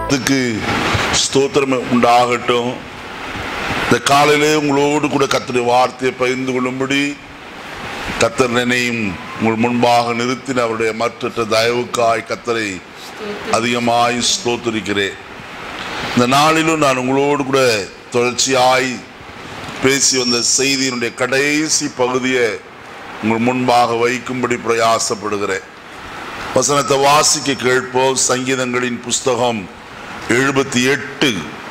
நாமத்துக்கு ஸ்தோத்திரம் உண்டாகட்டும் இந்த காலையிலே உங்களோடு கூட கத்தருடைய வார்த்தையை பகிர்ந்து கொள்ளும்படி கத்தர் நினையும் உங்கள் முன்பாக நிறுத்தின அவருடைய மற்ற தயவுக்காய் கத்தரை அதிகமாய் ஸ்தோத்திரிக்கிறேன் இந்த நாளிலும் நான் உங்களோடு கூட தொடர்ச்சியாய் பேசி வந்த செய்தியினுடைய கடைசி பகுதியை உங்கள் முன்பாக வைக்கும்படி பிரயாசப்படுகிறேன் வசனத்தை வாசிக்க கேட்போம் சங்கீதங்களின் புஸ்தகம் எழுபத்தி எட்டு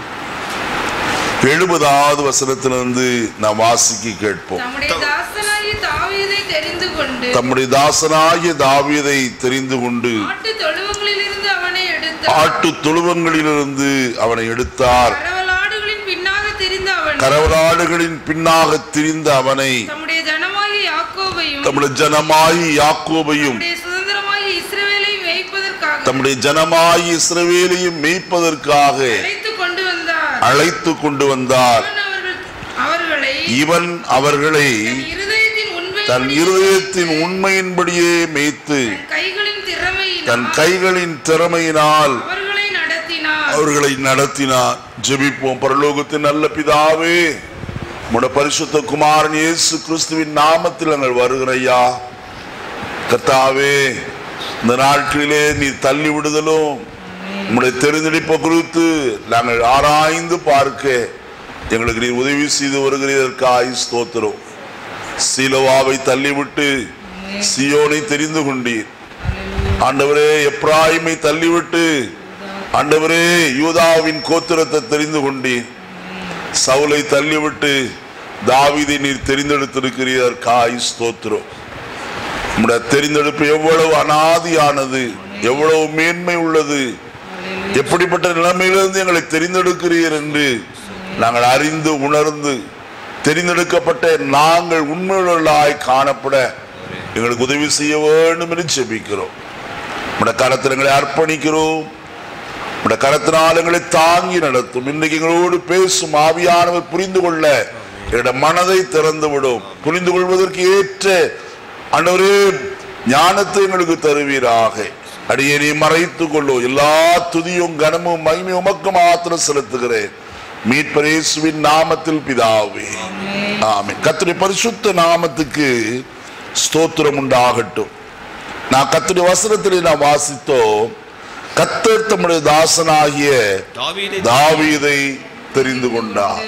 எழுபதாவது வசனத்திலிருந்து நான் வாசிக்க கேட்போம் நம்முடைய தாசனாகிய தாவீதை தெரிந்து கொண்டு தம்முடைய தாசனாகிய தாவீதை தெரிந்து கொண்டு ஆட்டு தொழுவங்களிலிருந்து அவனை எடுத்தார் ஆட்டு தொழுவங்களிலிருந்து அவனை எடுத்தார் கடவலாடுகளின் பின்னாக தெரிந்த அவன் கரவலாடுகளின் பின்னாக திரிந்த அவனை தம்முடைய ஜனமாகிய யாக்கோபையும் தம்முடைய ஜனமாயி யாக்கோபையும் தம்முடைய சுதந்திரமாகிய இஸ்ரவேலை மேய்ப்பதற்காக தம்முடைய ஜனமாயி இஸ்ரவேலையும் மேய்ப்பதற்காக அழைத்து கொண்டு வந்தார் அழைத்து கொண்டு வந்தார் அவன் அவர்கள் அவர்களை இவன் அவர்களை தன் இருதயத்தின் உண்மை தன் இருதயத்தின் உண்மையின்படியே மேய்த்து கைகளின் திறமையினால் தன் கைகளின் திறமையினால் அவர்களை நடத்தினார் அவர்களை நடத்தினார் ஜெபிப்போம் பரலோகத்தின் நல்ல பிதாவே உம்முடைய பரிசுத்த குமாரன் இயேசு கிறிஸ்துவின் நாமத்தில் நாங்கள் வருகிறையா கர்த்தாவே இந்த நாட்களிலே நீ தள்ளி விடுதலும் உம்முடைய தெரிந்தெடுப்பை குறித்து நாங்கள் ஆராய்ந்து பார்க்க எங்களுக்கு நீ உதவி செய்து வருகிறதற்காய் ஸ்தோத்திரம் சீலவாவை தள்ளிவிட்டு சியோனை தெரிந்து கொண்டீர் ஆண்டவரே எப்ராயிமை தள்ளிவிட்டு ஆண்டவரே யூதாவின் கோத்திரத்தை தெரிந்து கொண்டீர் சவுலை தள்ளிவிட்டு தாவீதை நீர் தெரிந்தெடுத்திருக்கிறீர் காய் ஸ்தோத்திரம் உம்முடைய தெரிந்தெடுப்பு எவ்வளவு அனாதியானது எவ்வளவு மேன்மை உள்ளது எப்படிப்பட்ட நிலைமையிலிருந்து எங்களை தெரிந்தெடுக்கிறீர் என்று நாங்கள் அறிந்து உணர்ந்து தெரிந்தெடுக்கப்பட்ட நாங்கள் உண்மையுள்ளாய் காணப்பட எங்களுக்கு உதவி செய்ய வேண்டும் என்று செபிக்கிறோம் உடைய கரத்தில் எங்களை அர்ப்பணிக்கிறோம் உடைய கரத்தினால் எங்களை தாங்கி நடத்தும் இன்றைக்கு எங்களோடு பேசும் ஆவியானவர் புரிந்து கொள்ள எங்களுடைய மனதை திறந்து விடும் புரிந்து கொள்வதற்கு ஏற்ற ஆண்டவரே ஞானத்தை எங்களுக்கு தருவீராக அடியேனை மறைத்துக் கொள்ளும் எல்லா துதியும் கனமும் மகிமையும் உமக்கு மாத்திரம் செலுத்துகிறேன் மீட்பரேசுவின் நாமத்தில் பிதாவே ஆமென் கர்த்தருடைய பரிசுத்த நாமத்துக்கு ஸ்தோத்திரம் உண்டாகட்டும் நான் கர்த்தருடைய வசனத்திலே நான் வாசித்தோம் கத்தர் தம்முடைய தாசனாகிய தாவீதை தாவீதை தெரிந்து கொண்டார்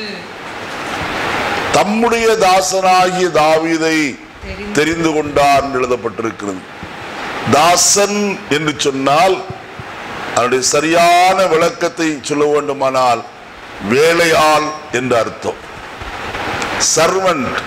தம்முடைய தாசனாகிய தாவீதை தெரிந்து கொண்டார் என்று எழுதப்பட்டிருக்கிறது தாசன் என்று சொன்னால் அதனுடைய சரியான விளக்கத்தை சொல்ல வேண்டுமானால் வேலையாள் என்று அர்த்தம் சர்வன்ட்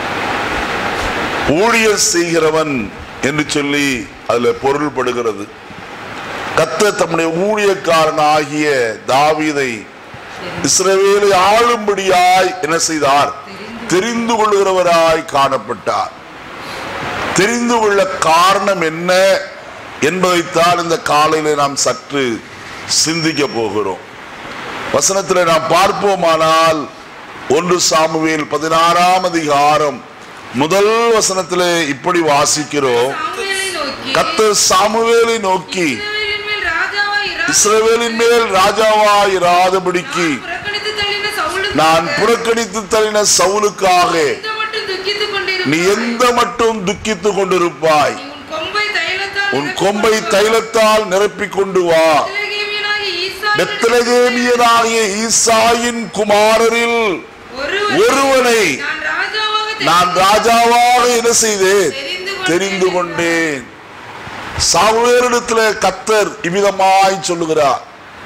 ஊழியர் செய்கிறவன் என்று சொல்லி அதுல பொருள்படுகிறது கத்த தம்முடைய ஊழியக்காரன் ஆகிய தாவீதை இஸ்ரவேலை ஆளும்படியாய் என்ன செய்தார் தெரிந்து கொள்கிறவராய் காணப்பட்டார் தெரிந்து கொள்ள காரணம் என்ன என்பதைத்தான் இந்த காலையில நாம் சற்று சிந்திக்க போகிறோம் வசனத்தில் நாம் பார்ப்போமானால் ஒன்று சாமுவேல் பதினாறாம் அதிகாரம் முதல் வசனத்திலே இப்படி வாசிக்கிறோம் சாமுவேலை நோக்கி கத்தர் சாமுவேலை நோக்கி இஸ்ரவேலின் மேல் ராஜாவாய் இராதபடி இஸ்ரவேலின் மேல் ராஜாவாய் இராதபடிக்கு புறக்கணித்து தள்ளின சவுலுக்காக நான் புறக்கணித்து தள்ளின சவுலுக்காக எந்த மட்டும் துக்கித்துக் கொண்டிருப்பாய்? நீ எந்த மட்டும் துக்கித்துக் கொண்டிருப்பாய் நீ உன் கொம்பை தைலத்தால் உன் கொம்பை தைலத்தால் நிரப்பிக் கொண்டு வா பெத்லகேமியனாகிய ஈசாயின் பெத்லகேமியனாகிய ஈசாயின் குமாரரில் ஒருவனை ஒருவனை நான் ராஜாவாக நான் ராஜாவாக என்ன செய்தேன் தெரிந்து கொண்டேன் தெரிந்து கொண்டேன் சாமுவேலிடத்துல கத்தர் இவ்விதமாய் சொல்லுகிறார்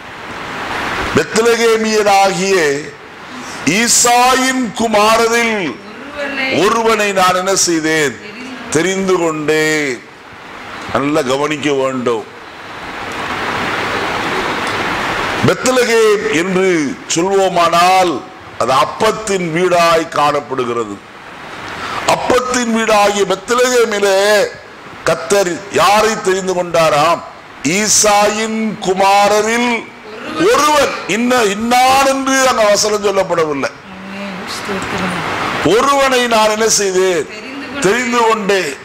பெத்லகேமியனாகிய ஈசாயின் குமாரரில் ஒருவனை ஒருவனை நான் என்ன செய்தேன் தெரிந்து கொண்டேன் நல்லா கவனிக்க வேண்டும் பெத்லகேம் என்று சொல்வோமானால் அது அப்பத்தின் வீடாய் காணப்படுகிறது அப்பத்தின் வீடாகிய பெத்லகேமிலே கத்தர் யாரை தெரிந்து கொண்டாராம் ஈசாயின் குமாரரில் ஒருவன் இன்ன இன்னான் என்று அங்க வசனம் சொல்லப்படவில்லை ஒருவனை நான் என்ன செய்தேன் தெரிந்து கொண்டேன்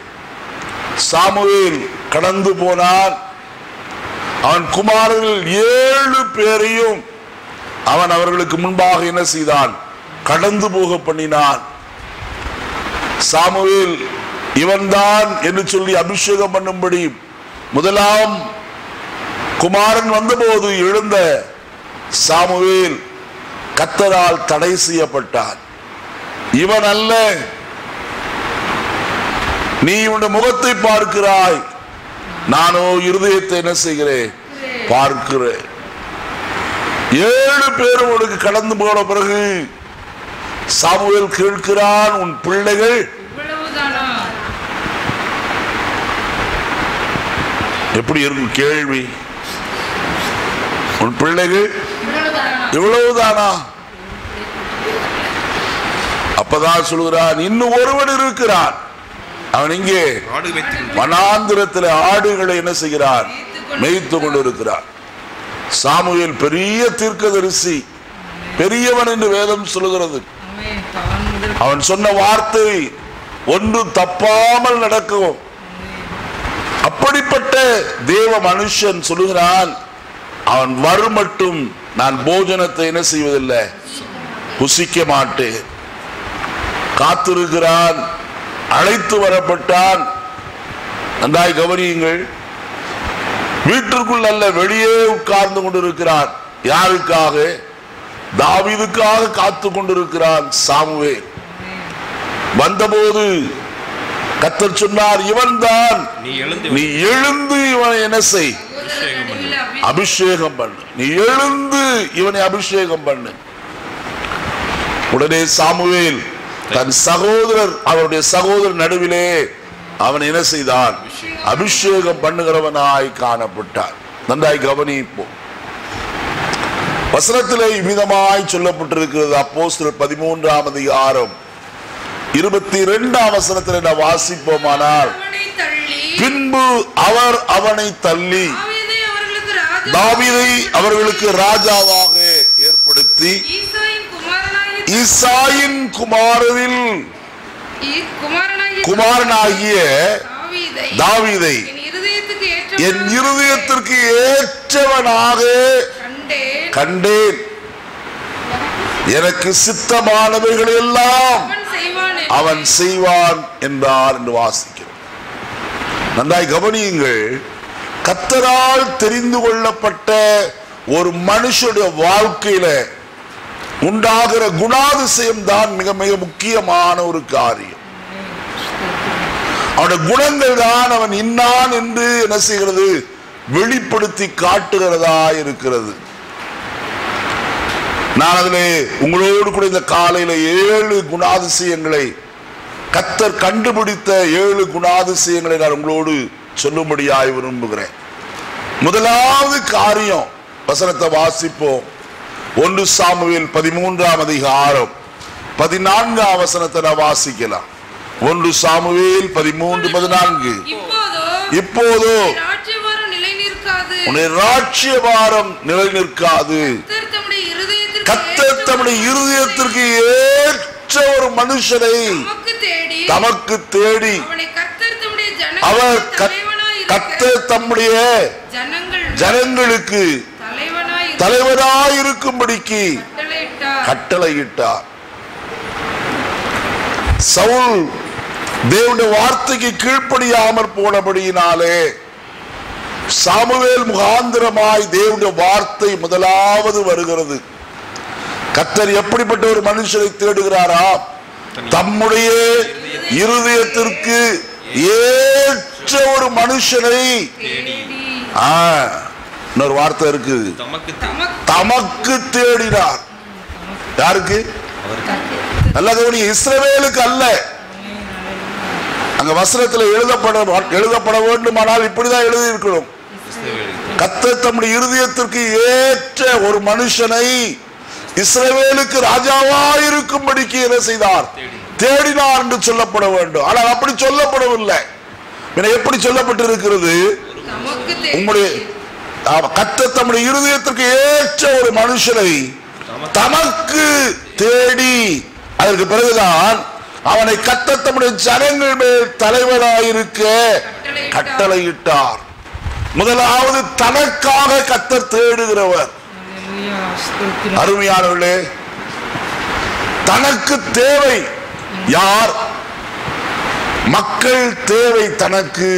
சாமுவேல் கடந்து போனான் அவன் குமாரர்கள் ஏழு பேரையும் அவன் அவர்களுக்கு முன்பாக என்ன செய்தான் கடந்து போக பண்ணினான் சாமுவேல் இவன்தான் என்று சொல்லி அபிஷேகம் பண்ணும்படி முதலாம் குமாரன் வந்தபோது எழுந்த சாமுவேல் கத்தரால் தடை செய்யப்பட்டான் இவன் அல்ல நீ இவனுடைய முகத்தை பார்க்கிறாய் நானோ இருதயத்தை என்ன செய்கிறேன் பார்க்கிறேன் ஏழு பேரும் உனக்கு கடந்து போன பிறகு சாமுவேல் கேட்கிறான் உன் பிள்ளைகள் இவ்வளவுதானா எப்படி இருக்கும் கேள்வி உன் பிள்ளைகள் இவ்வளவுதானா இவ்வளவுதானா அப்பதான் சொல்கிறான் இன்னும் ஒருவன் இருக்கிறான் அவன் இங்கே ஆடு வைத்து வனாந்திரத்தில் ஆடுகளை என்ன செய்கிறான் மேய்த்து கொண்டிருக்கிறான் சாமுவேல் பெரிய தீர்க்கதரிசி பெரியவன் என்று வேதம் சொல்லுகிறது ஆமென். தான் முதல் அவன் சொன்ன வார்த்தை ஒன்றும் தப்பாமல் நடக்கும் அப்படிப்பட்ட தேவ மனுஷன் சொல்லுகிறான் அவன் வரும் மட்டும் நான் போஜனத்தை என்ன செய்வதில்லை புசிக்க மாட்டேன் காத்திருக்கிறான் அழைத்து வரப்பட்டான் நன்றாய் கவனியுங்கள் வீட்டிற்குள் அல்ல வெளியே உட்கார்ந்து கொண்டிருக்கிறான் யாருக்காக தாவீதுக்காக காத்து கொண்டிருக்கிறான் சாமுவேல் வந்தபோது கத்தர் சொன்னார் இவன்தான் நீ எழுந்து நீ எழுந்து இவனை என்ன செய் சகோதரர் நடுவில் அபி- அபிஷேகம் பண்ணு நீ எழுந்து இவனை அபிஷேகம் பண்ணு உடனே சாமுவேல் தன் சகோதரர் அவருடைய சகோதரர் நடுவிலே அவன் என்ன செய்தான் அபிஷேகம் பண்ணுகிறவனாய் காணப்பட்டான் நன்றாய் கவனிப்போம் வசனத்திலே இவ்விதமாய் சொல்லப்பட்டிருக்கிறது அப்போஸ்தலர் பதிமூன்றாம் அதிகாரம் இருபத்தி இரண்டாம் வசனத்தில் நான் வாசிப்போமானால் அவனை தள்ளி பின்பு அவர் அவனை தள்ளி தாவீதை அவர்களுக்கு ராஜா தாவீதை அவர்களுக்கு ராஜாவாக ஏற்படுத்தி ஈசாயின் குமாரனாகிய ஈசாயின் குமாரரில் ஈ- குமாரனாகிய குமாரனாகிய தாவீதை தாவீதை என் இருதயத்துக்கு ஏற்ற என் இருதயத்திற்கு ஏற்றவனாக கண்டேன் கண்டேன் எனக்கு சித்தமானவைகள் எல்லாம் அவன் செய்வான் என்று. அவன் செய்வான் என்றார் என்று வாசிக்கிறோம் நன்றாய் கவனியுங்கள் கத்தரால் தெரிந்து கொள்ளப்பட்ட ஒரு மனுஷனுடைய வாழ்க்கையில உண்டாகிற குணாதிசயம் தான் மிக மிக முக்கியமான ஒரு காரியம் அவனுடைய குணங்கள் தான் அவன் இன்னான் என்று என்ன செய்கிறது வெளிப்படுத்தி காட்டுகிறதா இருக்கிறது நான் அதிலே உங்களோடு கூட இந்த காலையில ஏழு குணாதிசயங்களை கத்தர் கண்டுபிடித்த ஏழு குணாதிசயங்களை நான் உங்களோடு சொல்லும்படியாய் விரும்புகிறேன் முதலாவது காரியம் வசனத்தை வாசிப்போம் ஒன்று சாமுவேல் பதிமூன்றாம் அதிகாரம் பதினான்காம் வசனத்தை நான் வாசிக்கலாம் ஒன்று சாமுவேல் பதிமூன்று பதினான்கு இப்போதோ இப்போதோ ராஜ்யபாரம் நிலை நிற்காது உன்னை ராட்சியபாரம் நிலை நிற்காது கர்த்தர் தம்முடைய இருதயத்திற்கு கத்தர் தம்முடைய இருதயத்திற்கு ஏற்ற ஒரு மனுஷனை தமக்கு தேடி தமக்கு தேடி அவனை கர்த்தர் தம்முடைய அவர் ஜனங்களுக்கு கத்- தலைவனாய் இருக்க கத்தர் தம்முடைய ஜனங்கள் ஜனங்களுக்கு தலைவனாய் இருக்க தலைவராயிருக்கும்படிக்கு கட்டளையிட்டார் கட்டளையிட்டார் சவுல் தேவனுடைய வார்த்தைக்கு கீழ்ப்படியாமற் போனபடியினாலே சாமுவேல் முகாந்திரமாய் தேவனுடைய வார்த்தை முதலாவது வருகிறது கத்தர் எப்படிப்பட்ட ஒரு மனுஷனை தேடுகிறாரா தம்முடைய இருதயத்திற்கு ஏற்ற ஒரு மனுஷனை தேடி ஆ, இன்னொரு வார்த்தை இருக்குது தமக்கு தே- தமக்கு தமக்கு தேடினார் யாருக்கு நல்ல கவனி இஸ்ரவேலுக்கு அல்ல அங்க வசனத்துல எழுதப்பட எழுதப்பட வேண்டுமானால் இப்படிதான் எழுதி இருக்கணும் கிறிஸ்துவேலுக்கு. கத்தர் தம்முடைய இருதயத்திற்கு ஏற்ற ஒரு மனுஷனை இஸ்ரவேலுக்கு ராஜாவாயிருக்கும்படிக்கு என்ன செய்தார் தேடினார் என்று சொல்லப்பட வேண்டும் ஆனால் அப்படி சொல்லப்படவில்லை பின்ன எப்படி சொல்லப்பட்டிருக்கிறது தமக்கு தேடி உங்களுடைய கத்த தம்முடைய இருதயத்திற்கு ஏற்ற ஒரு மனுஷனை தமக்கு தேடி அதற்கு பிறகுதான் அவனை கத்த தம்முடைய ஜனங்கள் மேல் தலைவராயிருக்க கட்டளையிட்டார் முதலாவது தனக்காக கத்தர் தேடுகிறவர் ஐயா, ஸ்தோத்திரம். அருமையானவர்களே தனக்கு தேவை யார் மக்கள் தேவை தனக்கு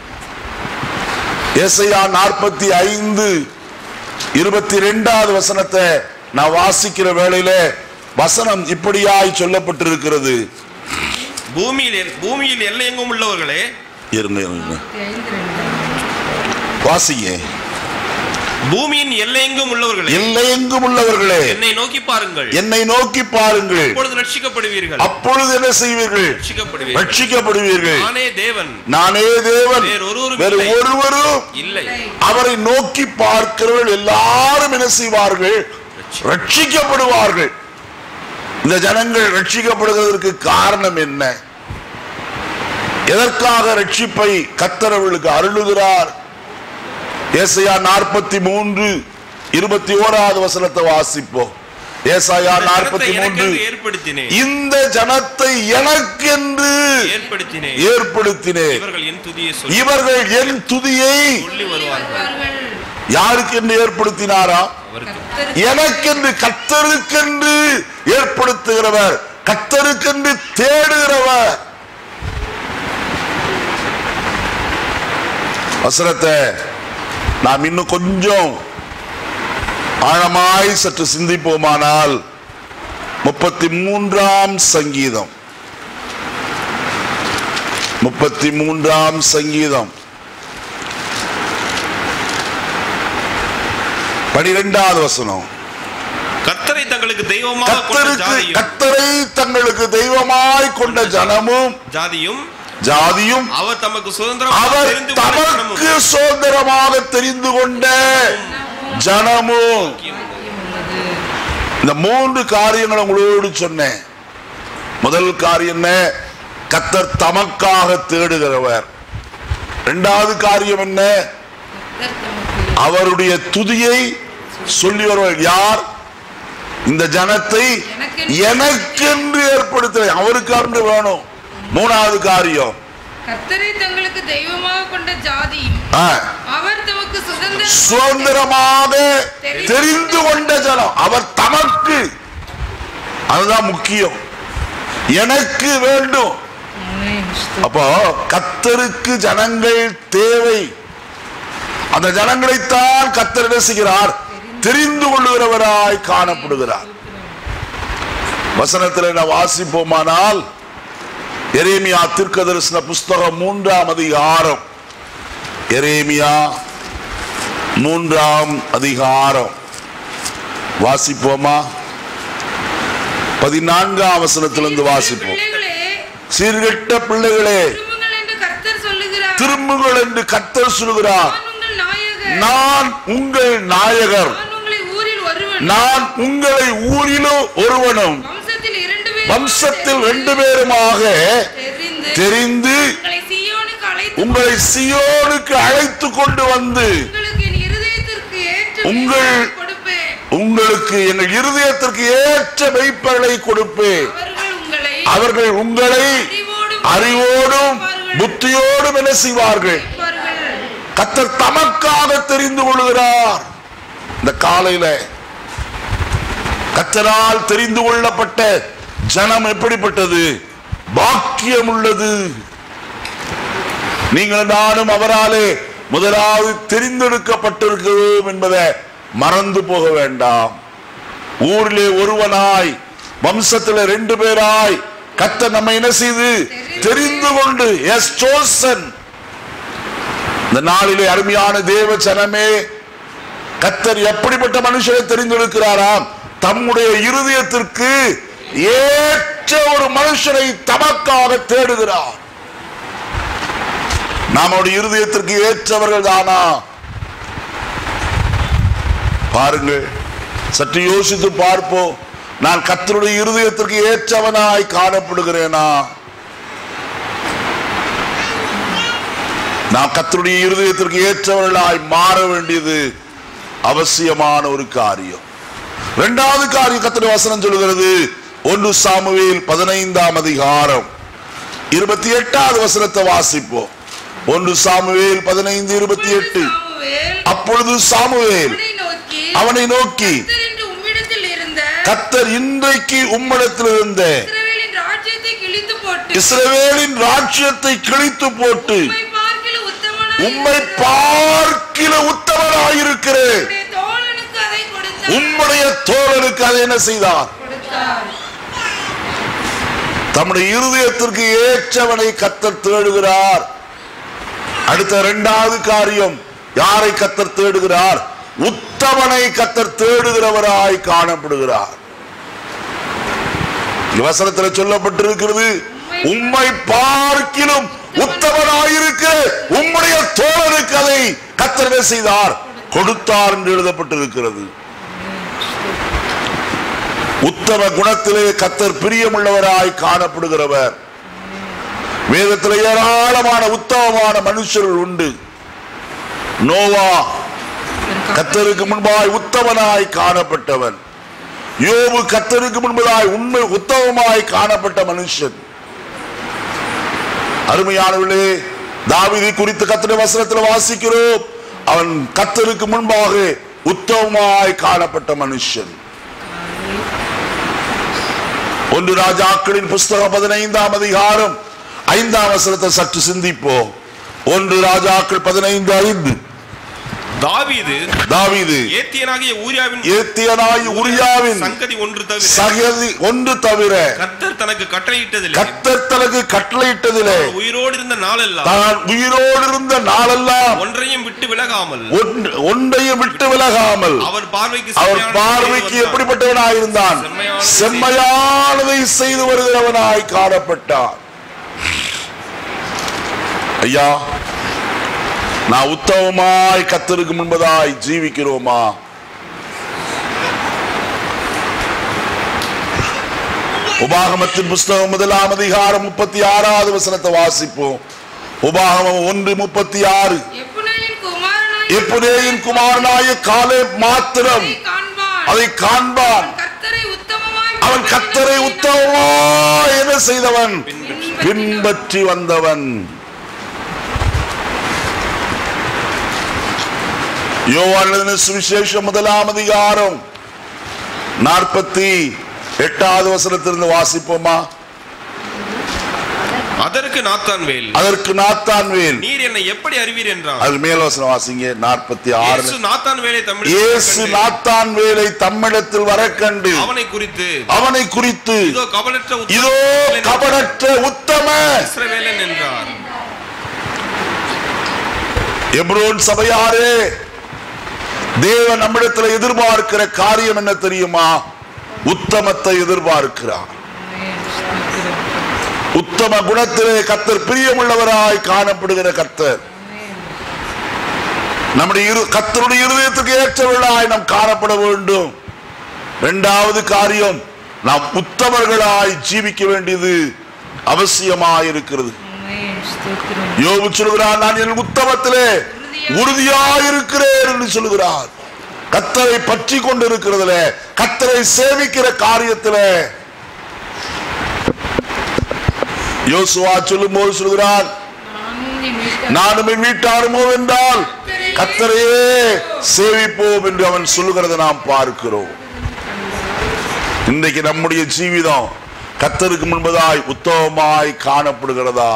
ஏசையா நாற்பத்தி ஐந்து இருபத்தி ரெண்டாவது வசனத்தை நான் வாசிக்கிற வேளையில வசனம் இப்படியாய் சொல்லப்பட்டிருக்கிறது பூமியில் எ- பூமியில் எல்லையெங்கும் உள்ளவர்களே இருங்க இருங்க ஐந்து ரெண்டு. வாசிங்க பூமியின் எல்லையெங்கும் உள்ளவர்களே எல்லையெங்கும் உள்ளவர்களே என்னை நோக்கி பாருங்கள் என்னை நோக்கி பாருங்கள் அப்பொழுது ரட்சிக்கப்படுவீர்கள் அப்பொழுது என்ன செய்வீர்கள் ரட்சிக்கப்படுவீர்கள் ரட்சிக்கப்படுவீர்கள் நானே தேவன் நானே தேவன் வேறு ஒருவரும் வேறு இல்லை. ஒருவரும் இல்லை அவரை நோக்கி பார்க்கிறவர்கள் எல்லாரும் என்ன செய்வார்கள் ரட்சிக்கப்படுவார்கள் இந்த ஜனங்கள் ரட்சிக்கப்படுவதற்கு காரணம் என்ன எதற்காக ரட்சிப்பை கத்தரவர்களுக்கு அருளுகிறார் ஏசாயா நாற்பத்தி மூன்று இருபத்தி ஓராவது வசனத்தை வாசிப்போம் ஏசாயா இந்த நாற்பத்தி ஜனத்தை மூன்று எனக்கென்று ஏற்படுத்தினேன் இந்த ஜனத்தை எனக்கென்று ஏற்படுத்தினேன் ஏற்படுத்தினேன் இவர்கள் என் துதியை சொல்லி இவர்கள் என் துதியை சொல்லி வருவார்கள் வருவார்கள். யாருக்கு என்று ஏற்படுத்தினாரா அவருக்கு கர்த்தர் எனக்கென்று கத்தருக்கென்று ஏற்படுத்துகிறவர் கத்தருக்கென்று தேடுகிறவர் வசனத்தை நாம் இன்னும் கொஞ்சம் ஆழமாய் சற்று சிந்திப்போமானால் முப்பத்தி மூன்றாம் சங்கீதம் முப்பத்தி மூன்றாம் சங்கீதம் பனிரெண்டாவது வசனம் கர்த்தரை தங்களுக்கு தெய்வமாக கொண்ட கத்தருக்கு ஜாதியும் கத்தரை தங்களுக்கு தெய்வமாய் கொண்ட ஜனமும் ஜாதியும் ஜாதியும் அவர் தமக்கு சுதந்திரமாக அவர் தெரிந்து கொண்ட ஜனமும் தமக்கு சுதந்திரமாக தெரிந்து கொண்ட ஜனமும் உள்ளது. இந்த மூன்று காரியங்களை உங்களோடு சொன்னேன் முதல் காரியம் என்ன கத்தர் தமக்காக தேடுகிறவர் இரண்டாவது காரியம் என்ன கர்த்தர் தமக்கு அவருடைய துதியை சொல்லி வருவார் யார் இந்த ஜனத்தை எனக்கென்று ஏற்படுத்த அவருக்காண்டு வேணும் மூணாவது காரியம் கர்த்தரை தங்களுக்கு தெய்வமாக கொண்ட ஜாதியும் ஆ, அவர் தமக்கு சுதந்திர சுதந்திரமாக தெரிந்து கொண்ட ஜனம் அவர் தமக்கு அதுதான் முக்கியம் எனக்கு வேண்டும் அப்போ கத்தருக்கு ஜனங்கள் தேவை அந்த ஜனங்களைத்தான் கத்தர் என்ன செய்கிறார் தெரிந்து கொள்ளுகிறவராய் காணப்படுகிறார் வசனத்தில் நான் வாசிப்போமானால் எரேமியா தீர்க்க தரிசன புஸ்தகம் மூன்றாம் அதிகாரம் எரேமியா மூன்றாம் அதிகாரம் வாசிப்போமா பதினான்காம் வசனத்திலிருந்து வாசிப்போம் பிள்ளைகளே சீர்கெட்ட பிள்ளைகளே திரும்புங்கள் என்று கர்த்தர் சொல்லுகிறார் திரும்புங்கள் என்று கத்தர் சொல்கிறார் நான் உங்கள் நாயகர் நான் உங்கள் நாயகர் நான் உங்களை ஊரில் ஒருவன் நான் உங்களை ஊரிலும் ஒருவனும் வம்சத்தில் இரண்டு பேர் வம்சத்தில் ரெண்டு பேருமாக தெரிந்து தெரிந்து உங்களை சீயோனுக்கு அழைத்து உங்களை சியோனுக்கு அழைத்து கொண்டு வந்து உங்களுக்கு என் இருதயத்திற்கு ஏற்ற உங்கள் மேய்ப்பனை கொடுப்பேன் உங்களுக்கு எங்கள் இருதயத்திற்கு ஏற்ற மெய்ப்பர்களை கொடுப்பேன் அவர்கள் உங்களை அவர்கள் உங்களை அறிவோடும் அறிவோடும் புத்தியோடும் என்ன செய்வார்கள் கேட்பார்கள். கத்தர் தமக்காக தெரிந்து கொள்கிறார் இந்த காலையில கத்தரால் தெரிந்து கொள்ளப்பட்ட ஜனம் எப்படிப்பட்டது பாக்கியம் உள்ளது நீங்கள் நானும் அவராலே முதலாவது தெரிந்தெடுக்கப்பட்டிருக்கிறோம் என்பதை மறந்து போக வேண்டாம் ஊரிலே ஒருவனாய் வம்சத்துல ரெண்டு பேராய் கத்தர் நம்மை என்ன செய்து தெரிந்து கொண்டு எஸ் chosen இந்த நாளிலே அருமையான தேவ ஜனமே கத்தர் எப்படிப்பட்ட மனுஷனை தெரிந்தெடுக்கிறாராம் தம்முடைய இருதயத்திற்கு ஏற்ற ஒரு மனுஷனை தமக்காக தேடுகிறார் நம்முடைய இருதயத்திற்கு ஏற்றவர்கள் தானா பாருங்கள் சற்று யோசித்து பார்ப்போம் நான் கத்தருடைய இருதயத்திற்கு ஏற்றவனாய் காணப்படுகிறேனா நாம் கத்தருடைய இருதயத்திற்கு ஏற்றவர்களாய் மாற வேண்டியது அவசியமான ஒரு காரியம் இரண்டாவது காரியம் கத்தருடைய வசனம் சொல்கிறது ஒன்று சாமுவேல் பதினைந்தாம் அதிகாரம் இருபத்தி எட்டாவது வசனத்தை வாசிப்போம் ஒன்று சாமுவேல் பதினைந்து இருபத்தி எட்டு சாமுவேல் அப்பொழுது சாமுவேல் அவனை நோக்கி நோக்கி அவனை நோக்கி கர்த்தர் என்று உம்மிடத்தில் இருந்த கத்தர் இன்றைக்கு உம்மிடத்தில் இருந்த இஸ்ரவேலின் ராஜ்யத்தை கிழித்து போட்டு இஸ்ரவேலின் ராஜ்யத்தை கிழித்து போட்டு உம்மை பார்க்கில உத்தமனாய் உம்மை பார்க்கில உத்தமனாயிருக்கிறேன் உம்முடைய தோழனுக்கு அதை கொடுத்தார் உம்முடைய தோழனுக்கு அதை என்ன செய்தார் கொடுத்தார் தம்முடைய இருதயத்திற்கு ஏற்றவனை கத்தர் தேடுகிறார் அடுத்த இரண்டாவது காரியம் யாரை கத்தர் தேடுகிறார் உத்தமனை கத்தர் தேடுகிறவராய் காணப்படுகிறார் இங்க வசனத்தில் சொல்லப்பட்டிருக்கிறது உம்மை பார்க்கிலும் உத்தமனாயிருக்கிற உம்முடைய தோழனுக்கு அதை கத்தர் என்ன செய்தார் கொடுத்தார் என்று எழுதப்பட்டிருக்கிறது உத்தம குணத்திலே கத்தர் பிரியமுள்ளவராய் காணப்படுகிறவர் வேதத்தில் ஏராளமான உத்தமமான மனுஷர்கள் உண்டு நோவா கத்தருக்கு முன்பாய் உத்தமனாய் காணப்பட்டவன் யோபு கத்தருக்கு முன்பதாய் உண்மை உத்தமமாய் காணப்பட்ட மனுஷன் அருமையானவர்களே தாவீதை குறித்து கத்தருடைய வசனத்தில் வாசிக்கிறோம் அவன் கத்தருக்கு முன்பாக உத்தமமாய் காணப்பட்ட மனுஷன் ஒன்று ராஜாக்களின் புஸ்தகம் பதினைந்தாம் அதிகாரம் ஐந்தாம் வசனத்தை சற்று சிந்திப்போம் ஒன்று ராஜாக்கள் பதினைந்து ஐந்து தாவீது தாவீது ஏத்தியனாகிய ஊரியாவின் ஏத்தியனாய் உரியாவின் சங்கதி ஒன்று தவிர சகதி ஒன்று தவிர கர்த்தர் தனக்கு கட்டளையிட்டதில்லை கத்தர் தனக்கு கட்டளையிட்டதிலே உயிரோடு இருந்த நாளெல்லாம் தான் உயிரோடு இருந்த நாளெல்லாம் ஒன்றையும் விட்டு விலகாமல் ஒன்று- ஒன்றையும் விட்டு விலகாமல் அவர் பார்வைக்கு அவர் செம்மையானதை பார்வைக்கு செய்து வந்தார். எப்படிப்பட்டவனாயிருந்தான் செம்மையானதை செம்மையானதை செய்து வருகிறவனாய் காணப்பட்டான் ஐயா நான் உத்தமமாய் கத்தருக்கு முன்பதாய் ஜீவிக்கிறோமா உபாகமத்தின் புஸ்தகம் முதலாம் அதிகாரம் முப்பத்தி ஆறாவது வசனத்தை வாசிப்போம் உபாகமம் ஒன்று முப்பத்தி ஆறு எப்புனேயின் குமாரனாய் எப்புனேயின் குமாரனாய காலே மாத்திரம் அதை காண்பான் அதை காண்பான் கர்த்தரை உத்தமமாய் அவன் கத்தரை உத்தமமா என்ன செய்தவன் பின்பற்றி வந்தவன் யோவான் எழுதின சுவிசேஷம் முதலாம் அதிகாரம் நாற்பத்தி எட்டாவது வசனத்திலிருந்து வாசிப்போமா அதற்கு நாத்தான் வேல் அதற்கு நாத்தான் வேல் நீர் என்னை எப்படி அறிவீர் என்றான் அது மேல் வசனம் வாசிங்க நாற்பத்தி ஆறு இயேசு நாத்தான் வேலை தமிழ் இயேசு நாத்தான் வேலை தம்மிடத்தில் வரக்கண்டு அவனை குறித்து அவனை குறித்து இதோ கபலற்ற உத்தம இதோ இஸ்ரவேலன் கபடற்ற உத்தம இஸ்ரவேலன் என்றார் எப்ரோன் சபையாரே தேவன் நம்மிடத்தில் எதிர்பார்க்கிற காரியம் என்ன தெரியுமா உத்தமத்தை எதிர்பார்க்கிறார் உத்தம குணத்திலே கத்தர் பிரியமுள்ளவராய் காணப்படுகிற கத்தர் நம்முடைய இரு கத்தருடைய இருதயத்துக்கு ஏற்றவர்களாய் நாம் காணப்பட வேண்டும் இரண்டாவது காரியம் நாம் உத்தமர்களாய் ஜீவிக்க வேண்டியது அவசியமாய் இருக்கிறது யோபு சொல்கிறார் நான் என் உத்தமத்திலே உறுதியாயிருக்கிறேன் என்று சொல்கிறார் கத்தரை பற்றி கொண்டு இருக்கிறதுல கத்தரை சேவிக்கிற காரியத்துல யோசுவா சொல்லும் போது சொல்கிறார் நானும் என் வீட்டாருமோ என்றால் கத்தரையே சேவிப்போம் என்று அவன் சொல்லுகிறதை நாம் பார்க்கிறோம் இன்றைக்கு நம்முடைய ஜீவிதம் கத்தருக்கு முன்பதாய் உத்தமமாய் காணப்படுகிறதா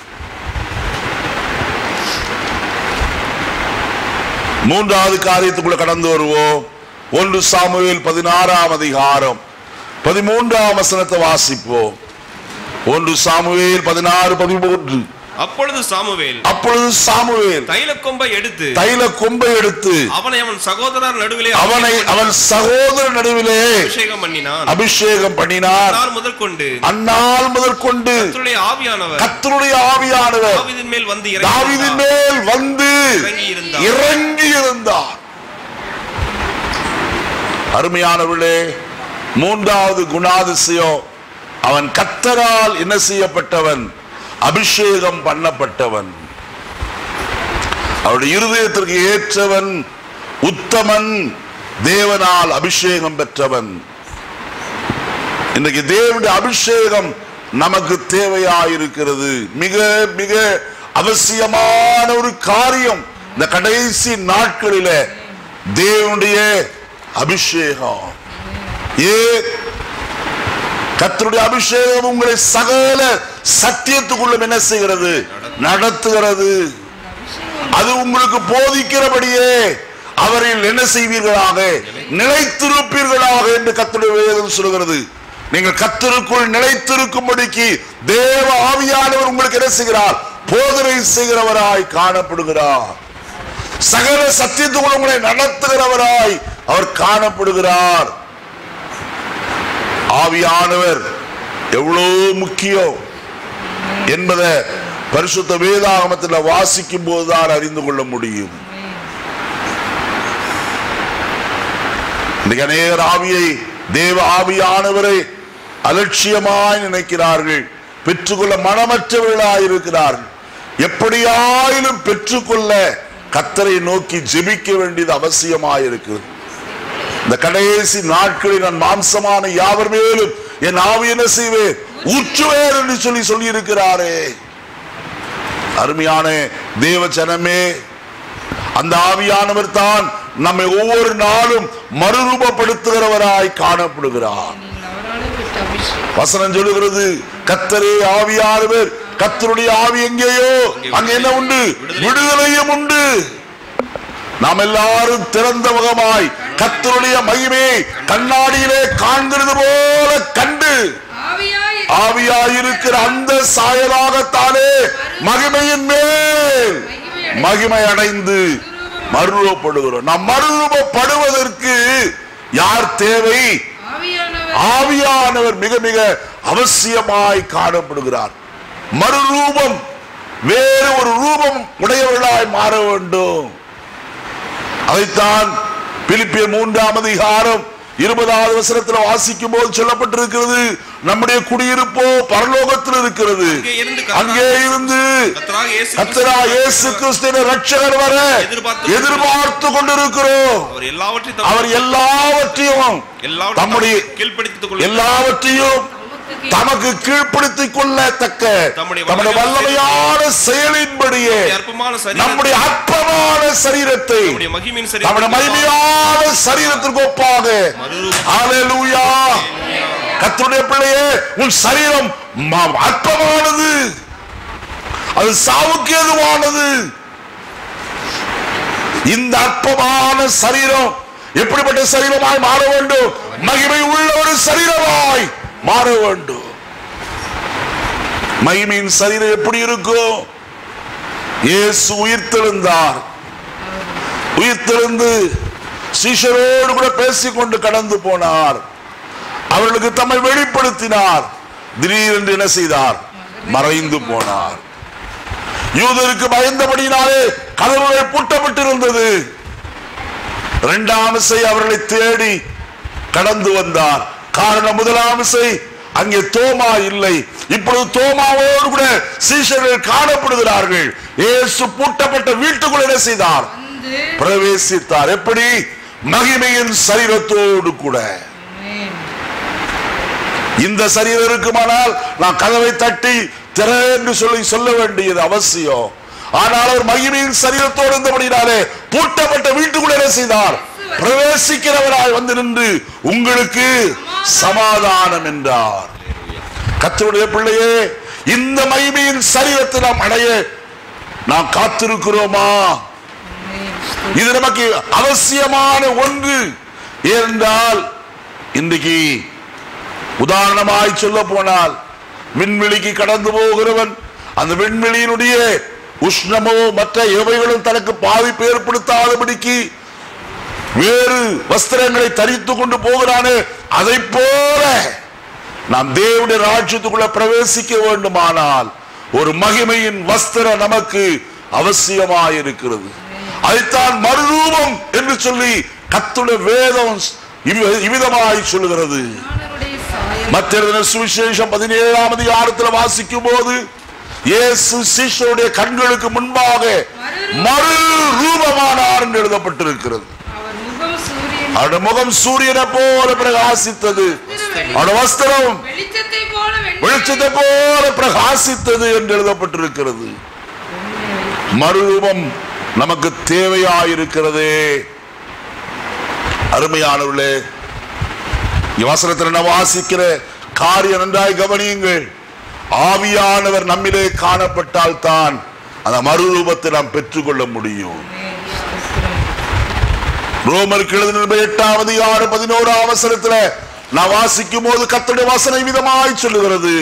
மூன்றாவது காரியத்துக்குள்ள கடந்து வருவோம் ஒன்று சாமுவேல் பதினாறாம் அதிகாரம் பதிமூன்றாம் வசனத்தை வாசிப்போம் ஒன்று சாமுவேல் பதினாறு பதிமூன்று அப்பொழுது சாமுவேல் அப்பொழுது சாமுவேல் தைல கொம்பை எடுத்து தைல கொம்பை எடுத்து அவனை அவன் சகோதரர் நடுவிலே அவனை அவன் சகோதர நடுவிலே அபிஷேகம் பண்ணினான் அபிஷேகம் பண்ணினார் நாள் முதற்கொண்டு அந்நாள் முதற்கொண்டு கர்த்தருடைய ஆவியானவர் கத்தருடைய ஆவியானவர் தாவீதின் மேல் வந்து தாவீதின் இறங்கி மேல் வந்து இறங்கி இருந்தார். இறங்கி இருந்தார் அருமையானவர்களே மூன்றாவது குணாதிசயம் அவன் கத்தரால் என்ன செய்யப்பட்டவன் அபிஷேகம் பண்ணப்பட்டவன் அவருடைய இருதயத்திற்கு ஏற்றவன் உத்தமன் தேவனால் அபிஷேகம் பெற்றவன் இன்றைக்கு தேவனுடைய அபிஷேகம் நமக்கு தேவையாயிருக்கிறது மிக மிக அவசியமான ஒரு காரியம் இந்த கடைசி நாட்களில தேவனுடைய அபிஷேகம் ஏ கர்த்தருடைய அபிஷேகம் உங்களை சகல சத்தியத்துக்குள்ளும் என்ன செய்கிறது நடத்துகிறது அது உங்களுக்கு போதிக்கிறபடியே அவரில் என்ன செய்வீர்களாக நிலைத்திருப்பீர்களாக என்று கர்த்தருடைய வேதம் சொல்கிறது நீங்கள் கத்தருக்குள் நிலைத்திருக்கும்படிக்கு தேவ ஆவியானவர் உங்களுக்கு என்ன செய்கிறார் போதனை செய்கிறவராய் காணப்படுகிறார் சகல சத்தியத்துக்குள் உங்களை நடத்துகிறவராய் அவர் காணப்படுகிறார் ஆவியானவர் எவ்வளவு முக்கியம் என்பதை பரிசுத்த வேதாகமத்தில் வாசிக்கும் போதுதான் அறிந்து கொள்ள முடியும் இன்றைக்கு அநேகர் ஆவியை தேவ ஆவியானவரை அலட்சியமாய் நினைக்கிறார்கள் பெற்றுக்கொள்ள மனமற்றவர்களாய் இருக்கிறார்கள் எப்படியாயிலும் பெற்றுக்கொள்ள கத்தரை நோக்கி ஜெபிக்க வேண்டியது அவசியமாய் இருக்கிறது இந்த கடைசி நாட்களில் நான் மாம்சமான யாவர் மேலும் என் ஆவி என்ன செய்வேன் ஊற்றுவேன் என்று சொல்லி சொல்லி இருக்கிறாரே அருமையான தேவ ஜனமே அந்த ஆவியானவர் தான் நம்மை ஒவ்வொரு நாளும் மறுரூபப்படுத்துகிறவராய் காணப்படுகிறார் நீங்கள் அவராலே பெற்ற அபிஷேகம் வசனம் சொல்லுகிறது கத்தரே ஆவியானவர் கத்தருடைய ஆவி எங்கேயோ அங்க என்ன உண்டு விடுதலையும் உண்டு நாம் எல்லாரும் திறந்த முகமாய் கத்தருடைய மகிமையை கண்ணாடியிலே காண்கிறது போல கண்டு ஆவியாய் ஆவியாயிருக்கிற அந்த சாயலாகத்தானே மகிமையின் மேல் மகிமை அடைந்து மறுரூபப்படுகிறோம் நாம் மறுரூபப்படுவதற்கு யார் தேவை ஆவியானவர் ஆவியானவர் மிக மிக அவசியமாய் காணப்படுகிறார் மறுரூபம் வேறு ஒரு ரூபம் உடையவர்களாய் மாற வேண்டும் அதைத்தான் பிலிப்பிய மூன்றாம் அதிகாரம் இருபதாவது வசனத்தில் வாசிக்கும் போது சொல்லப்பட்டிருக்கிறது நம்முடைய குடியிருப்போ பரலோகத்தில் இருக்கிறது அங்கே இருந்து அங்கே இருந்து கர்த்தராக இயேசு கத்தரா இயேசு கிறிஸ்துவின் ரட்சகர் வர எதிர்பார்த்து எதிர்பார்த்து கொண்டிருக்கிறோம் அவர் எல்லாவற்றையும் அவர் எல்லாவற்றையும் எல்லாவற்றையும் தம்முடைய கீழ்ப்படுத்திக் கொள்ள எல்லாவற்றையும் நமக்கு தமக்கு கீழ்ப்படுத்திக் கொள்ளத்தக்க தம்முடைய தம்முடைய வல்லமையான செயலின்படியே அற்பமான சரீரம் நம்முடைய அற்பமான சரீரத்தை நம்முடைய மகிமையின் நம்முடைய சரீரம் மகிமையான சரீரத்திற்கு ஒப்பாக மறுரூபம். ஹalleluya கர்த்தருடைய பிள்ளையே உன் சரீரம் ம- அற்பமானது அது சாவுக்கு எதுவானது இந்த அற்பமான சரீரம் எப்படிப்பட்ட சரீரமாய் மாற வேண்டும் மகிமை உள்ள ஒரு சரீரமாய் மாற வேண்டும் மகிமையின் சரீரம் எப்படி இருக்கும் இயேசு உயிர்த்தெழுந்தார் உயிர்த்தெழுந்து சீஷரோடு கூட பேசிக்கொண்டு கடந்து போனார் அவர்களுக்கு தம்மை வெளிப்படுத்தினார் திடீரென்று என்ன செய்தார் மறைந்து போனார் யூதருக்கு பயந்தபடியினாலே கதவுகள் பூட்டப்பட்டிருந்தது இரண்டாம் இசை அவர்களை தேடி கடந்து வந்தார் காரணம் முதலாம் இசை அங்கே தோமா இல்லை இப்பொழுது தோமாவோடு கூட சீஷர்கள் காணப்படுகிறார்கள் இயேசு பூட்டப்பட்ட வீட்டுக்குள் என்ன செய்தார் வந்து பிரவேசித்தார் எப்படி மகிமையின் சரீரத்தோடு கூட ஆமென். இந்த சரீரம் இருக்குமானால் நான் கதவை தட்டி திற என்று சொல்லி சொல்ல வேண்டியது அவசியம் ஆனால் அவர் மகிமையின் சரீரத்தோடு இருந்தபடினாலே பூட்டப்பட்ட வீட்டுக்குள்ள என்ன செய்தார் பிரவேசிக்கிறவராய் வந்து நின்று உங்களுக்கு சமாதானம் என்றார் கத்தருடைய பிள்ளையே இந்த மகிமையின் சரீரத்தை நாம் அடைய நாம் காத்திருக்கிறோமா ஆமென். இது நமக்கு அவசியமான ஒன்று ஏனென்றால் இன்றைக்கு உதாரணமாய் சொல்ல போனால் விண்வெளிக்கு கடந்து போகிறவன் அந்த விண்வெளியினுடைய உஷ்ணமோ மற்ற எவைகளும் தனக்கு பாதிப்பு ஏற்படுத்தாதபடிக்கு வேறு வஸ்திரங்களை தரித்து கொண்டு போகிறானே அதை போல நாம் தேவனுடைய ராஜ்யத்துக்குள்ள பிரவேசிக்க வேண்டுமானால் ஒரு மகிமையின் வஸ்திரம் நமக்கு அவசியமாயிருக்கிறது அதைத்தான் மறுரூபம் என்று சொல்லி கத்துடைய வேதம் இவ்வி- இவ்விதமாய் சொல்லுகிறது ஞானருடைய சாயம் மத்திய சுவிசேஷம் பதினேழாம் அதிகாரத்தில் வாசிக்கும் போது இயேசு சீஷருடைய கண்களுக்கு முன்பாக மறு ரூபமானார் என்று எழுதப்பட்டிருக்கிறது அவர் முகம் சூரியன் அவருடைய முகம் சூரியனை போல பிரகாசித்தது அவருடைய வஸ்திரம் வெளிச்சத்தை போல வெண்மை வெளிச்சத்தை போல பிரகாசித்தது என்று எழுதப்பட்டிருக்கிறது மறுரூபம் நமக்கு தேவையாயிருக்கிறதே அருமையானவர்களே வசனத்தில் நான் வாசிக்கிற காரியம் நன்றாய் கவனியுங்கள் ஆவியானவர் நம்மிலே காணப்பட்டால் தான் அந்த மறுரூபத்தை நாம் பெற்றுக்கொள்ள முடியும் ரோமருக்கு எழுதின எட்டாவது ஆறு பதினோராம் அவசரத்துல நான் வாசிக்கும் போது கத்தோட வசனை விதமாய் சொல்லுகிறது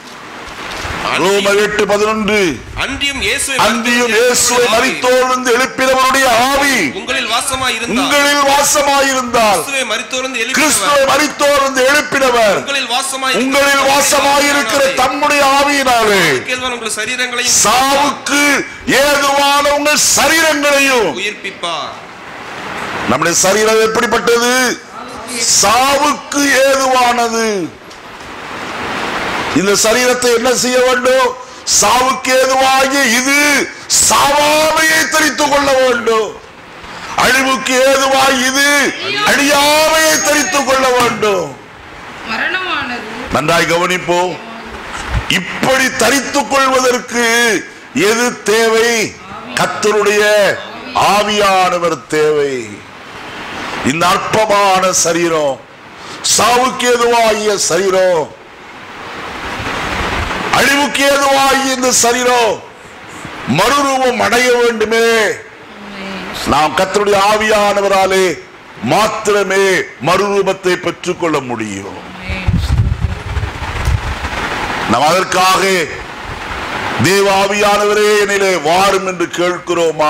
ரோமர் எட்டு பதினொன்று அன்றியும் இயேசுவை அன்றியும் இயேசுவை மரித்தோர்ந்து எழுப்பினவருடைய ஆவி உங்களில் வாசமாய் இருந்தால் உங்களில் வாசமாயிருந்தால் கிறிஸ்துவை மரித்தோர்ந்து கிறிஸ்துவை எழுப்பினவர் மரித்தோர்ந்து எழுப்பினவர் உங்களில் வாசமாய் உங்களில் வாசமாயிருக்கிற தம்முடைய ஆவியினாலே கேள்வன் உங்கள் சரீரங்களையும் சாவுக்கு ஏதுவான உங்கள் சரீரங்களையும் உயிர்ப்பிப்பார் நம்முடைய சரீரம் எப்படிப்பட்டது சாவுக்கு ஏதுவானது இந்த சரீரத்தை என்ன செய்ய வேண்டும் சாவுக்கு ஏதுவாகிய இது சாவாமையை தெரித்துக் கொள்ள வேண்டும் அழிவுக்கு ஏதுவாய் இது அழியாமையை தெரித்துக் கொள்ள வேண்டும் மரணமானது நன்றாய் கவனிப்போம் இப்படி தரித்துக் கொள்வதற்கு எது தேவை கத்தருடைய ஆவியானவர் தேவை இந்த அற்பமான சரீரம் சாவுக்கு ஏதுவாகிய சரீரம் அழிவுக்கு ஏதுவாகிய இந்த சரீரம் மறுரூபம் அடைய வேண்டுமே நாம் கத்தருடைய ஆவியானவராலே மாத்திரமே மறுரூபத்தை பெற்றுக்கொள்ள முடியும் நாம் அதற்காக தேவாவியானவரே என்னிலே வாரும் என்று கேட்கிறோமா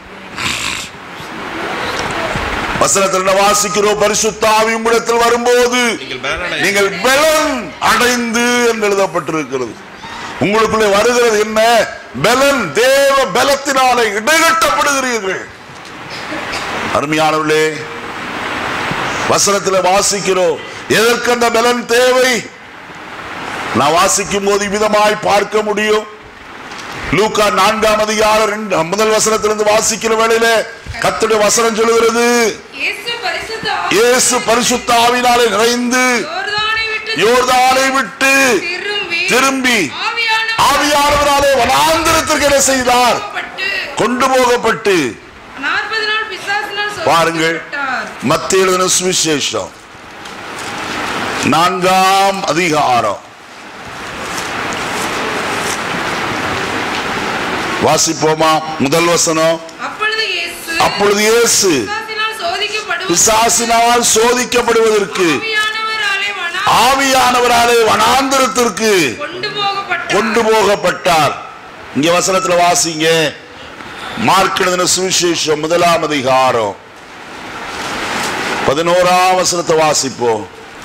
வசனத்தில் என்ன வாசிக்கிறோம் பரிசுத்தாவி உம்மிடத்தில் வரும்போது நீங்கள் பலனடை நீங்கள் பலன் அடைந்து என்று எழுதப்பட்டிருக்கிறது உங்களுக்குள்ளே வருகிறது என்ன பலன் தேவ பலத்தினாலே இடைகட்டப்படுகிறீர்கள் அருமையானவர்களே வசனத்தில் வாசிக்கிறோம் எதற்கு அந்த பலன் தேவை நான் வாசிக்கும் போது விதமாய் பார்க்க முடியும் லூக்கா நான்காம் அதிகாரம் ரெண்டு- முதல் வசனத்திலிருந்து வாசிக்கிற வேளையில கத்துடைய வசனம் சொல்லுகிறது இயேசு பரிசுத்த இயேசு பரிசுத்த ஆவினாலே நிறைந்து யோர்தானை விட்டு யோர்தானை விட்டு திரும்பி திரும்பி ஆவியானவர் ஆவியானவராலே வனாந்திரத்திற்கு என்ன செய்தார் பட்டு கொண்டு போகப்பட்டு நாற்பது நாள் பிசாசினால் பாருங்கள். சோதிக்கப்பட்டார். மத்திய எழுதின சுவிசேஷம் நான்காம் அதிகாரம் வாசிப்போமா முதல் வசனம் அப்பொழுது இயேசு அப்பொழுது இயேசு பிசாசினால் சோதிக்கப்படுவது பிசாசினால் சோதிக்கப்படுவதற்கு ஆவியானவராலே வனா ஆவியானவராலே வனாந்திரத்திற்கு கொண்டு போகப்பட்டார் கொண்டு போகப்பட்டார் இங்க வசனத்துல வாசிங்க மார்க் எழுதின சுவிசேஷம் முதலாம் அதிகாரம் பதினோராம் வசனத்தை வாசிப்போம்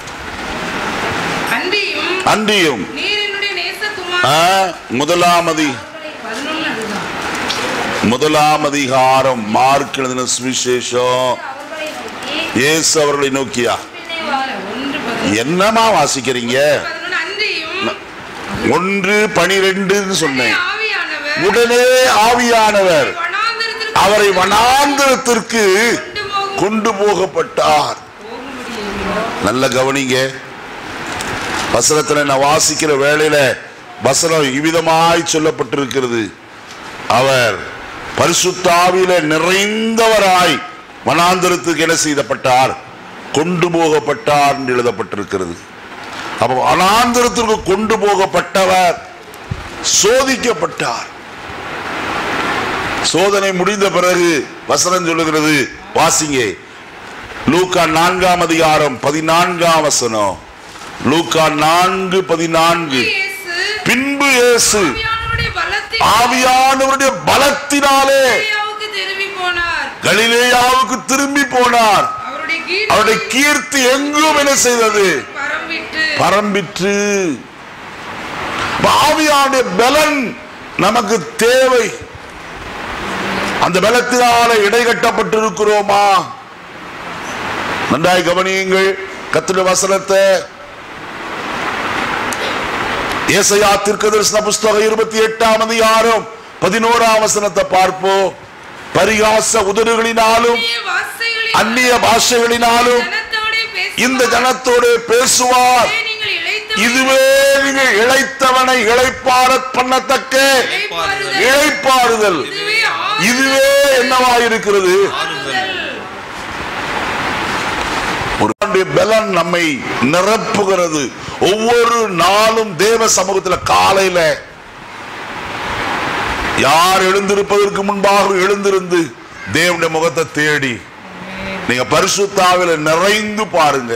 அன்றியும் அன்றியும் நீர் என்னுடைய நேசகுமார் ஆ, முதலாம் அதி பதினொன்னு அதுதான் முதலாம் அதிகாரம் மார்க் எழுதின சுவிசேஷம் அவர்களை நோக்கி இயேசு அவர்களை நோக்கியா பின்னே வாரும் ஒன்று பதினொன்று என்னமா வாசிக்கிறீங்க பதினொன்று அன்றியும் ஒன்று பனிரெண்டுன்னு சொன்னேன் ஆவியானவர் உடனே ஆவியானவர் வனாந்திரத்திற்கு அவரை வனாந்திரத்திற்கு கொண்டு போகும் கொண்டு போகப்பட்டார் நல்ல கவனிங்க வசனத்துல நான் வாசிக்கிற வேளையில வசனம் இவ்விதமாய் சொல்லப்பட்டிருக்கிறது அவர் பரிசுத்தாவில நிறைந்தவராய் வனாந்திரத்துக்கு என்ன செய்யப்பட்டார் கொண்டு போகப்பட்டார் என்று எழுதப்பட்டிருக்கிறது அப்ப வனாந்திரத்திற்கு கொண்டு போகப்பட்டவர் சோதிக்கப்பட்டார் சோதனை முடிந்த பிறகு வசனம் சொல்லுகிறது வாசிங்க லூக்கா நான்காம் அதிகாரம் பதினான்காம் வசனம் லூக்கா நான்கு பதினான்கு இயேசு பின்பு இயேசு ஆவியானவருடைய பலத்தில் ஆவியானவருடைய பலத்தினாலே கலிலேயாவுக்கு திரும்பி போனார் கலிலேயாவுக்கு திரும்பி போனார் அவருடைய கீர்த்தி அவருடைய கீர்த்தி எங்கும் என்ன செய்தது பரம்பிட்டு பரம்பிற்று அப்ப ஆவியானுடைய பலன் நமக்கு தேவை அந்த பலத்தினால இடைகட்டப்பட்டிருக்கிறோமா நன்றாய் கவனியுங்கள் கத்திர வசனத்தை ஏசையா தீர்க்கதரிசன புஸ்தகம் இருபத்தி எட்டாம் அதிகாரம் பதினோராம் வசனத்தை பார்ப்போம் பரிகாச உதடுகளினாலும் அந்நிய வார்த்தைகளில் அந்நிய பாஷைகளினாலும் ஜனத்தோடே பேசுவார். இந்த ஜனத்தோடு பேசுவார் இதே நீங்கள் இளைத்தவனை இதுவே நீங்கள் இழைத்தவனை இழைப்பார பண்ணத்தக்க இளைப்பாறுதல். இழைப்பாறுதல் இதுவே ஆறுதல். இதுவே என்னவாயிருக்கிறது ஆறுதல். ஒரு ஆண்டுடைய பலன் நம்மை நிரப்புகிறது ஒவ்வொரு நாளும் தேவ சமூகத்துல காலையில யார் எழுந்திருப்பதற்கு முன்பாக எழுந்திருந்து தேவனுடைய முகத்தை தேடி நீங்க பரிசுத்தாவில நிறைந்து பாருங்க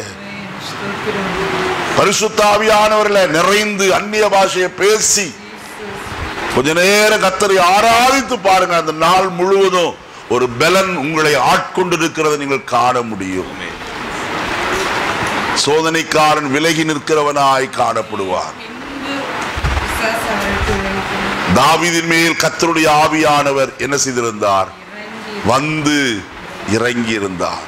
பரிசுத்தாவியானவர்களை நிறைந்து அந்நிய பாஷையை பேசி கொஞ்ச நேரம் கத்தரை ஆராதித்து பாருங்க அந்த நாள் முழுவதும் ஒரு பலன் உங்களை ஆட்கொண்டிருக்கிறதை நீங்கள் காண முடியும் சோதனைக்காரன் விலகி நிற்கிறவனாய் காணப்படுவான் தாவீதின் மேல் கத்தருடைய ஆவியானவர் என்ன செய்திருந்தார் வந்து இறங்கி இருந்தார்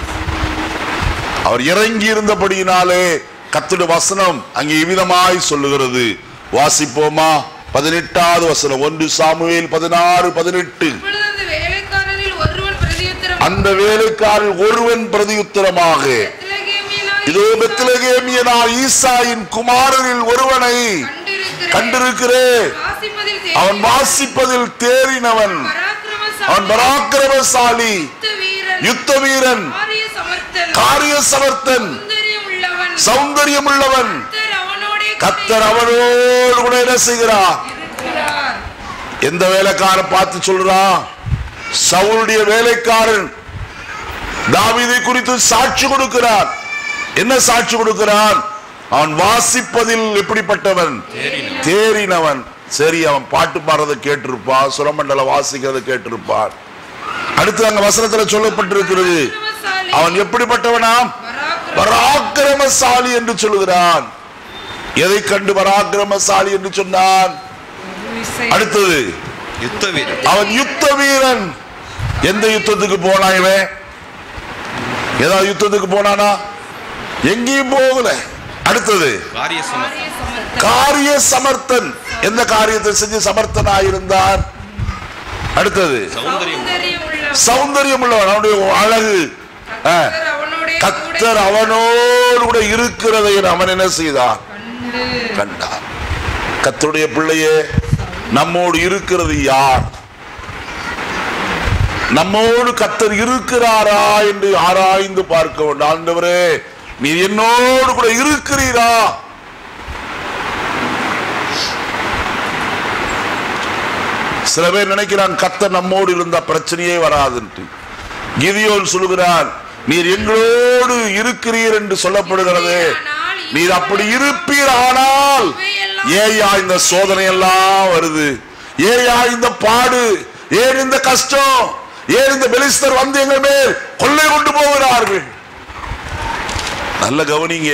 அவர் இறங்கி இருந்தபடியினாலே கத்துடைய வசனம் அங்கே இவ்விதமாய் சொல்லுகிறது வாசிப்போமா பதினெட்டாவது வசனம் ஒன்று சாமுவேல் பதினாறு பதினெட்டு இப்பொழுது அந்த வேலைக்காரரில் ஒருவன் பிரதியுத்தரம் அந்த வேலைக்காரன் ஒருவன் பிரதியுத்தரமாக பெத்லகேமியனாய் இதோ பெத்லகேமியனார் ஈசாயின் குமாரரில் ஒருவனை கண்டிருக்கிறேன். கண்டிருக்கிறேன் வாசிப்பதில் அவன் வாசிப்பதில் தேறினவன் பராக்கிரமசாலி, அவன் பராக்கிரமசாலி யுத்த வீரன், யுத்த வீரன் காரிய சமர்த்தன், காரிய சமர்த்தன் சௌந்தரியம் உள்ளவன், சௌந்தரியம் உள்ளவன் கர்த்தர் அவனோடே கூட கத்தர் அவனோடு கூட என்ன செய்கிறார் இருக்கிறார். எந்த வேலைக்காரன் பார்த்து சொல்றான் சவுளுடைய வேலைக்காரன் தாவீதை குறித்து சாட்சி கொடுக்கிறான் என்ன சாட்சி கொடுக்கிறான் அவன் வாசிப்பதில் எப்படிப்பட்டவன் தேறினவன் சரி அவன் பாட்டு பாடுறதை கேட்டிருப்பான் சுரமண்டல வாசிக்கிறத கேட்டிருப்பான் அடுத்து அங்க வசனத்துல சொல்லப்பட்டிருக்கிறது பராக்கிரமசாலி, அவன் எப்படிப்பட்டவனாம் பராக்கிரம- பராக்கிரமசாலி என்று சொல்லுகிறான் எதை கண்டு பராக்கிரமசாலி என்று சொன்னான் அடுத்தது யுத்த வீரர் அவன் யுத்த வீரன் எந்த யுத்தத்துக்கு போனான் இவன் ஏதாவது யுத்தத்துக்கு போனானா எங்கேயும் போகல அடுத்தது காரிய சமர்த்தன் காரிய சமர்த்தன், காரிய சமர்த்தன் எந்த காரியத்தை செஞ்சு சமர்த்தனாயிருந்தான் அடுத்தது சௌந்தரியம் சௌந்தரியம் உள்ளவன், சௌந்தரியம் உள்ளவன் அவனுடைய அழகு ஆ, கர்த்தர் அவனோடே கூட கத்தர் அவனோடு கூட இருக்கிறதை அவன் என்ன செய்தான் கண்டு கண்டார் கத்தருடைய பிள்ளையே நம்மோடு இருக்கிறது யார் நம்மோடு கத்தர் இருக்கிறாரா என்று ஆராய்ந்து பார்க்க வேண்டும் ஆண்டவரே நீ என்னோடு கூட இருக்கிறீரா சில பேர் நினைக்கிறான் கத்தர் நம்மோடு இருந்த பிரச்சனையே வராதுன்ட்டு கிதியோன் சொல்லுகிறான் நீர் எங்களோடு இருக்கிறீர் என்று சொல்லப்படுகிறது நீர் அப்படி இருப்பீர் ஆனால் ஏயா இந்த சோதனை எல்லாம் வருது ஏயா இந்த பாடு ஏன் இந்த கஷ்டம் ஏன் இந்த பெலிஸ்தர் வந்து எங்கள் மேல் கொள்ளை கொண்டு போகிறார்கள் நல்ல கவனிங்க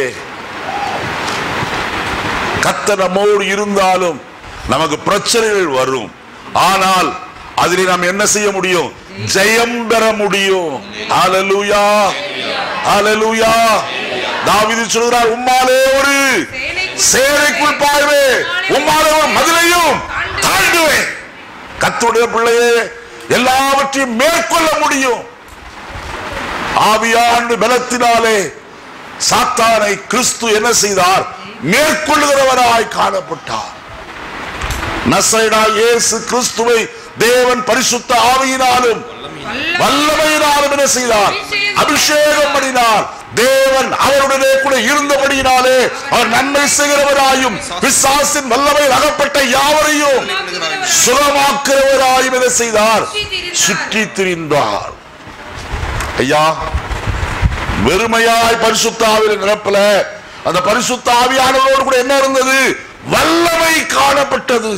கத்த நம்மோடு இருந்தாலும் நமக்கு பிரச்சனைகள் வரும் ஆனால் அதிலே நாம் என்ன செய்ய முடியும் ஜெயம் பெற முடியும் ஹalleluya ஹalleluya தாவீது சொல்கிறார் உம்மாலே ஒரு சேரைக்குள் பாய்வேன் உம்மாலே ஒரு மதிலையும் தாண்டுவேன் கத்துடைய பிள்ளையே எல்லாவற்றையும் மேற்கொள்ள முடியும் ஆவியாண்டு பலத்தினாலே சாத்தானை கிறிஸ்து என்ன செய்தார் மேற்கொள்ளுகிறவராய் காணப்பட்டார் நசைடா இயேசு கிறிஸ்துவை தேவன் பரிசுத்த ஆவியினாலும் வல்லமையினாலும் என்ன செய்தார் அபிஷேகம் பண்ணினார் தேவன் அவருடனே கூட இருந்தபடியினாலே அவர் நன்மை செய்கிறவராயும் பிசாசின் வல்லமையில் அகப்பட்ட யாவரையும் சுகமாக்குறவராயும் என்ன செய்தார் சுற்றி திரிந்தார் ஐயா வெறுமையாய் பரிசுத்தாவில் நிரப்பல அந்த பரிசுத்த ஆவியானவரோடு கூட என்ன இருந்தது வல்லமை காணப்பட்டது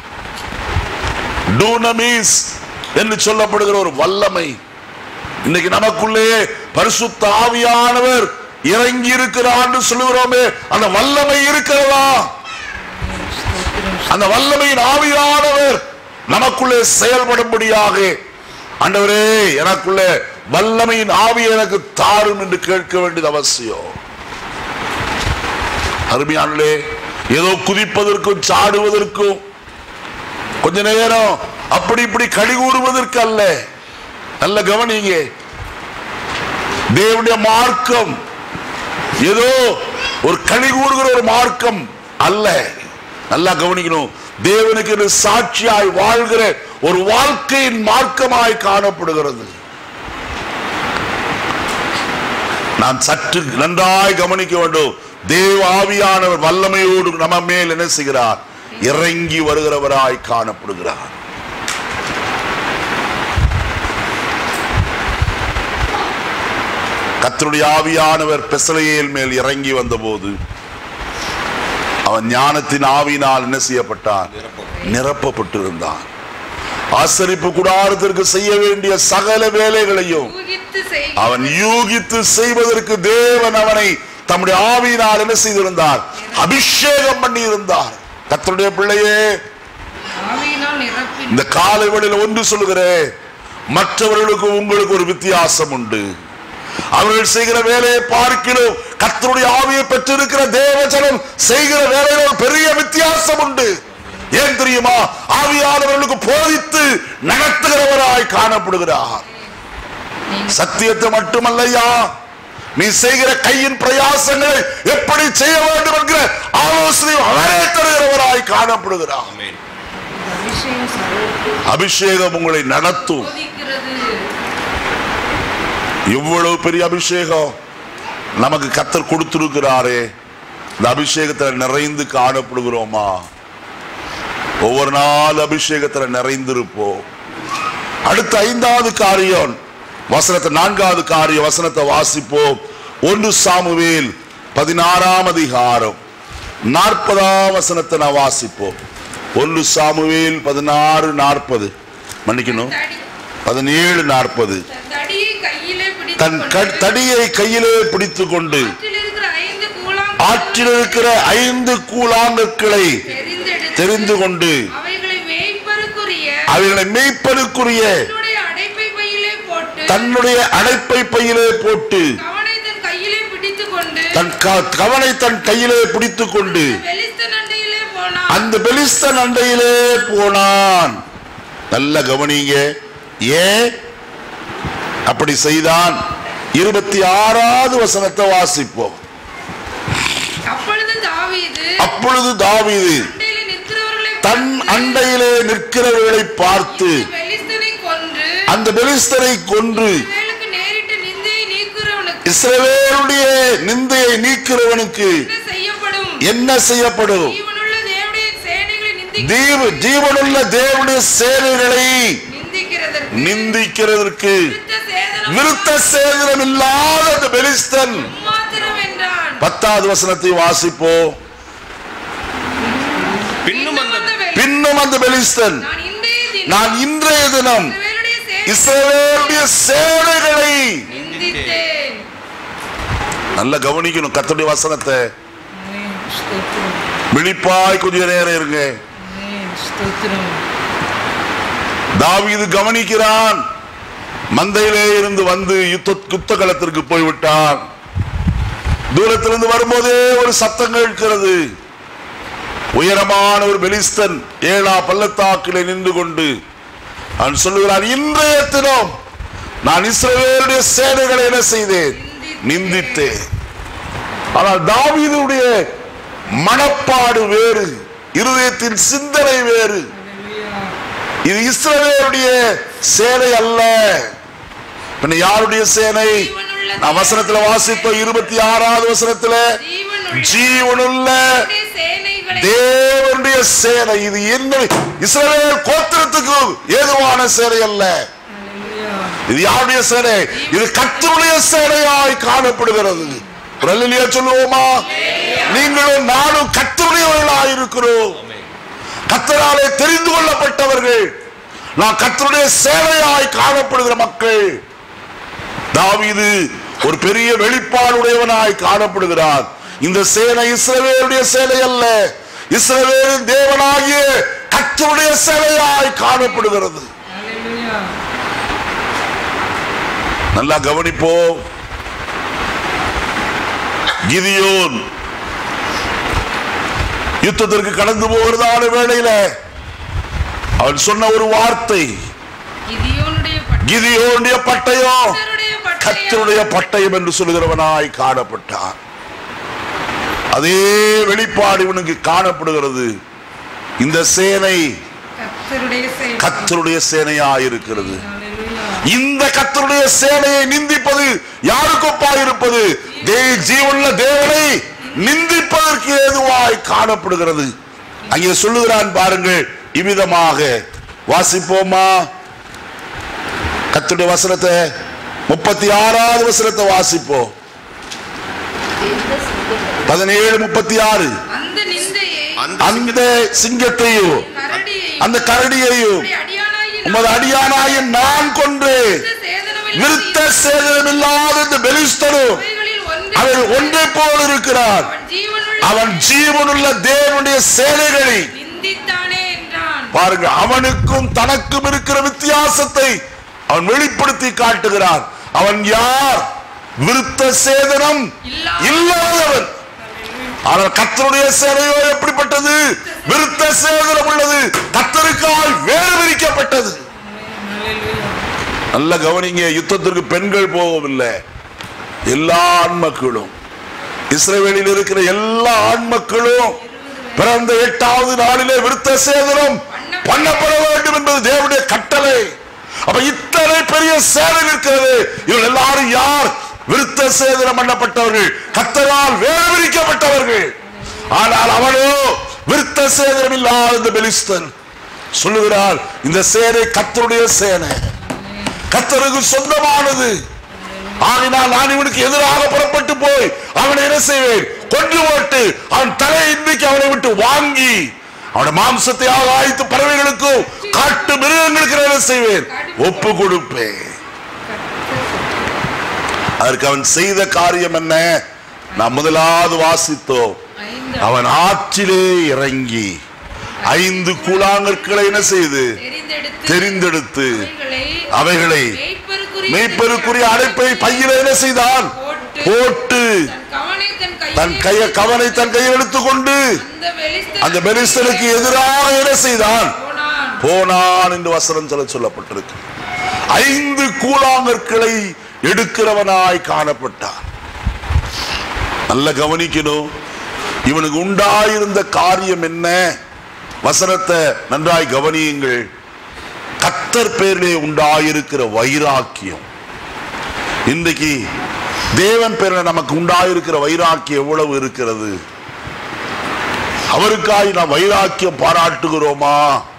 டூனமீஸ் என்று சொல்லப்படுகிற ஒரு வல்லமை இன்னைக்கு நமக்குள்ளே பரிசுத்த ஆவியானவர் இறங்கி இருக்கிறான்னு சொல்லுகிறோமே அந்த வல்லமை இருக்கிறதா அந்த வல்லமையின் ஆவியானவர் நமக்குள்ளே செயல்படும்படியாக ஆண்டவரே எனக்குள்ளே வல்லமையின் ஆவி எனக்கு தாரும் என்று கேட்க வேண்டியது அவசியம் அருமையானே ஏதோ குதிப்பதற்கும் சாடுவதற்கும் கொஞ்ச நேரம் அப்படி இப்படி கடி கூறுவதற்கு அல்ல நல்ல கவனிங்க தேவனுடைய மார்க்கம் ஏதோ ஒரு களி கூறுகிற ஒரு மார்க்கம் அல்ல நல்லா கவனிக்கணும் தேவனுக்கு என்று சாட்சியாய் வாழ்கிற ஒரு வாழ்க்கையின் மார்க்கமாய் காணப்படுகிறது நான் சற்று நன்றாய் கவனிக்க வேண்டும் தேவ ஆவியானவர் வல்லமையோடு நம்ம மேல் என்ன செய்கிறார் இறங்கி வருகிறவராய் காணப்படுகிறார் கர்த்தருடைய ஆவியானவர் பெசலையேல் மேல் இறங்கி வந்தபோது அவன் ஞானத்தின் ஆவியினால் என்ன செய்யப்பட்டான் நிரப்பப்பட்டிருந்தான் ஆசரிப்பு கூடாரத்திற்கு செய்ய வேண்டிய சகல வேலைகளையும் ஊகித்து செய் அவன் யூகித்து செய்வதற்கு தேவன் அவனை தம்முடைய ஆவியினால் என்ன செய்திருந்தார் அபிஷேகம் பண்ணி இருந்தார் கர்த்தருடைய பிள்ளையே ஆவியினால் நிரப்பி இந்த காலை வேளையில் ஒன்று சொல்லுகிறேன் மற்றவர்களுக்கு உங்களுக்கு ஒரு வித்தியாசம் உண்டு அவர்கள் செய்கிற வேலையை பார்க்கிறோம் கர்த்தருடைய ஆவியை பெற்றிருக்கிற தேவஜனம் செய்கிற வேலையில ஒரு பெரிய வித்தியாசம் உண்டு ஏன் தெரியுமா ஆவியானவர்களுக்கு போதித்து நடத்துகிறவராய் காணப்படுகிறார் சத்தியத்தை மட்டுமல்லையா நீ செய்கிற கையின் பிரயாசங்களை எப்படி செய்ய வேண்டும் என்கிற ஆலோசனை அவரே தருகிறவராய் காணப்படுகிறார் ஆமென் அபிஷேகம் சகலருக்கு அபிஷேகம் உங்களை நடத்தும் போதிக்கிறது எவ்வளவு பெரிய அபிஷேகம் நமக்கு கத்தர் கொடுத்திருக்கிறாரே இந்த அபிஷேகத்துல நிறைந்து காணப்படுகிறோமா ஒவ்வொரு நாள் அபிஷேகத்துல நிறைந்திருப்போம் அடுத்த ஐந்தாவது காரியம் வசனத்தை நான்காவது காரிய வசனத்தை வாசிப்போம் ஒன்று சாமுவேல் பதினாறாம் அதிகாரம் நாற்பதாம் வசனத்தை நான் வாசிப்போம் ஒன்று சாமுவேல் பதினாறு நாற்பது மன்னிக்கணும் தடி பதினேழு நாற்பது தன் தடியை கையிலே தன் க- பிடித்து தடியை கையிலே பிடித்துக் கொண்டு ஆற்றில் இருக்கிற ஐந்து ஆற்றில் இருக்கிற ஐந்து கூழாங்கற்களை கூழாங்கற்களை தெரிந்தெடுத்து தெரிந்து கொண்டு அவைகளை மேய்ப்பருக்குரிய அவைகளை மெய்ப்பனுக்குரிய தன்னுடைய அடைப்பை பையிலே போட்டு தன்னுடைய அடைப்பை பையிலே போட்டு கவனை தன் கையிலே பிடித்துக் கொண்டு தன் க- கவனை தன் கையிலே பிடித்துக் கொண்டு வெளிஸ்த நண்டையிலே போனான் அந்த பெலிஸ்தன் அண்டையிலே போனான் நல்ல கவனிங்க ஏன் அப்படி செய்தான் இருபத்தி ஆறாவது வசனத்தை வாசிப்போம் அப்பொழுது தாவீது அப்பொழுது தாவீது அண்டையிலே நிற்கிறவர்களை தன் அண்டையிலே நிற்கிறவர்களை பார்த்து இந்த பெலிஸ்தனை கொன்று அந்த பெலிஸ்தரை கொன்று இஸ்ரவேலுக்கு நேரிட்ட நிந்தையை நீக்குறவனுக்கு இஸ்ரவேலுடைய நிந்தையை நீக்கிறவனுக்கு என்ன செய்யப்படும் என்ன செய்யப்படும் ஜீவனுள்ள தேவனுடைய சேனைகளை நிந்தி தீவ ஜீவனுள்ள தேவனுடைய சேனைகளை நிந்திக்கிறதற்கு நிந்திக்கிறதற்கு விருத்த சேதனம் விருத்த சேதனம் இல்லாத அந்த பெலிஸ்தன் மாத்திரம் என்றான் பத்தாவது வசனத்தை வாசிப்போம் பின்னும் அந்த வெளி- பின்னும் அந்த பெலிஸ்தன் நான் இன்றைய தினம் நான் இன்றைய தினம் இஸ்ரவேலுடைய சேனை இஸ்ரவேலுடைய சேனைகளை நிந்தித்தேன் நல்ல கவனிக்கணும் கர்த்தருடைய வசனத்தை விழிப்பாய் கொஞ்ச நேரம் இருங்க தாவீது கவனிக்கிறான் மந்தையிலே இருந்து வந்து யுத்த யுத்த களத்திற்கு போய்விட்டான் தூரத்திலிருந்து வரும்போதே ஒரு சத்தம் கேட்கிறது உயரமான ஒரு பெலிஸ்தன் ஏழா பள்ளத்தாக்கிலே நின்று கொண்டு அவன் சொல்லுகிறான் இன்றைய தினம் நான் இஸ்ரவேலுடைய சேனைகளை என்ன செய்தேன் நிந்தித்தேன் ஆனால் தாவீதுடைய மனப்பாடு வேறு இருதயத்தின் சிந்தனை வேறு இது இஸ்ரவேலுடைய சேனை அல்ல பின்ன யாருடைய சேனை நான் வசனத்துல வாசிப்போம் இருபத்தி ஆறாவது வசனத்துல ஜீவனுள்ள ஜீவனுள்ள தேவனுடைய சேனைகளை தேவனுடைய சேனை இது என்ன இஸ்ரவேல் கோத்திரத்துக்கு ஏதுவான சேனை அல்ல இது யாருடைய சேனை இது கர்த்தருடைய சேனையாய் காணப்படுகிறது ஒரு அல்லேலூயா சொல்லுவோமா நீங்களும் நானும் கர்த்தருடையவர்களாய் இருக்கிறோம் கர்த்தராலே தெரிந்து கொள்ளப்பட்டவர்கள் நான் கர்த்தருடைய சேவையாய் காணப்படுகிற மக்கள் தாவீது ஒரு பெரிய வெளிப்பாடுடையவனாய் காணப்படுகிறார் இந்த சேனை இஸ்ரவேலுடைய சேனை அல்ல இஸ்ரவேலின் தேவனாகிய கர்த்தருடைய சேனையாய் காணப்படுகிறது நல்லா கவனிப்போம் கிதியோன் யுத்தத்திற்கு கடந்து போகிறதான வேளையில அவன் சொன்ன ஒரு வார்த்தை கிதியோனுடைய கிதியோனுடைய பட்டயம் பட்டயருடைய பட்டயம் கத்தருடைய பட்டயம் என்று சொல்லுகிறவனாய் காணப்பட்டான் அதே வெளிப்பாடு இவனுக்கு காணப்படுகிறது இந்த சேனை கர்த்தருடைய சேனை கத்தருடைய சேனையாய் இருக்கிறது இந்த கத்தருடைய சேனையை நிந்திப்பது யாருக்கு ஒப்பாய் இருப்பது தே- ஜீவனுள்ள தேவனை நிந்திப்பதற்கு ஏதுவாய் காணப்படுகிறது அங்கே சொல்லுகிறான் பாருங்கள் இவ்விதமாக வாசிப்போமா கத்துடைய வசனத்தை முப்பத்தி ஆறாவது வசனத்தை வாசிப்போம் எந்த சிங்கத்தை பதினேழு முப்பத்தி ஆறு அந்த நிந்தையை அந்த அந்த சிங்கத்தையும் கரடியையும் அந்த கரடியையும் உம்முடைய அடியானாகிய உமது அடியானாய நான் கொன்று சேதனமில்லாத விருத்த சேதனமில்லாத இந்த பெலிஸ்தரும் இவைகளில் ஒன்றை அவன் ஒன்றை போல் இருக்கிறார் அவன் ஜீவனுள்ள அவன் ஜீவனுள்ள தேவனுடைய சேனைகளை நிந்தித்தானே என்றான் பாருங்க அவனுக்கும் தனக்கும் இருக்கிற வித்தியாசத்தை அவன் வெளிப்படுத்தி காட்டுகிறான் அவன் யார் விருத்த சேதனம் இல்லாதவன் ஆனால் கத்தருடைய சேனையோ எப்படிப்பட்டது விருத்த சேதனம் உள்ளது கத்தருக்கால் வேறு விரிக்கப்பட்டது நல்ல கவனிங்க யுத்தத்திற்கு பெண்கள் போகவில்லை எல்லா ஆண் மக்களும் இஸ்ரேலில் இருக்கிற எல்லா ஆண் மக்களும் பிறந்த எட்டாவது நாளிலே விருத்த சேதனம் பண்ணப்பட வேண்டும் என்பது தேவனுடைய கட்டளை அப்ப இத்தனை பெரிய சேதம் இருக்கிறது இவர்கள் எல்லாரும் யார் விருத்த சேதனம் பண்ணப்பட்டவர்கள் கத்தரால் வேறு விரிக்கப்பட்டவர்கள் ஆனால் அவனோ விருத்த சேதனம் இல்லாத இந்த பெலிஸ்தன் சொல்லுகிறார் இந்த சேனை கத்தருடைய சேனை கத்தருக்கு சொந்தமானது ஆகினால் நான் இவனுக்கு எதிராக புறப்பட்டு போய் அவனை என்ன செய்வேன் கொன்று போட்டு அவன் தலை இன்னைக்கு அவனை விட்டு வாங்கி அவனுடைய மாம்சத்தை ஆகாய்த்து பறவைகளுக்கும் காட்டு மிருகங்களுக்கு நான் என்ன செய்வேன் ஒப்பு கொடுப்பேன் அதற்கு அவன் செய்த காரியம் என்ன நாம் முதலாவது வாசித்தோம் ஐந்து அவன் ஆற்றிலே இறங்கி ஐந்து கூழாங்கற்களை என்ன செய்து தெரிந்தெடுத்து தெரிந்தெடுத்து அவைகளை அவைகளை மேய்ப்பருக்குரிய மெய்ப்பெருக்குரிய அடைப்பை பையில என்ன செய்தான் போட்டு தன் கவனை தன் கையில் தன் கைய கவனை தன் கையில் எடுத்துக்கொண்டு அந்த பெலிஸ்தனுக்கு அந்த பெலிஸ்தனுக்கு எதிராக என்ன செய்தான் போனான் போனான் என்று வசனம் சொல்ல சொல்லப்பட்டிருக்கு ஐந்து கூழாங்கற்களை எடுக்கிறவனாய் காணப்பட்டான் நல்ல கவனிக்கணும் இவனுக்கு உண்டாயிருந்த காரியம் என்ன வசனத்தை நன்றாய் கவனியுங்கள் கத்தர் பேரிலே உண்டாயிருக்கிற வைராக்கியம் இன்றைக்கு தேவன் பேரில் நமக்கு உண்டாயிருக்கிற வைராக்கியம் எவ்வளவு இருக்கிறது அவருக்காய் நாம் வைராக்கியம் பாராட்டுகிறோமா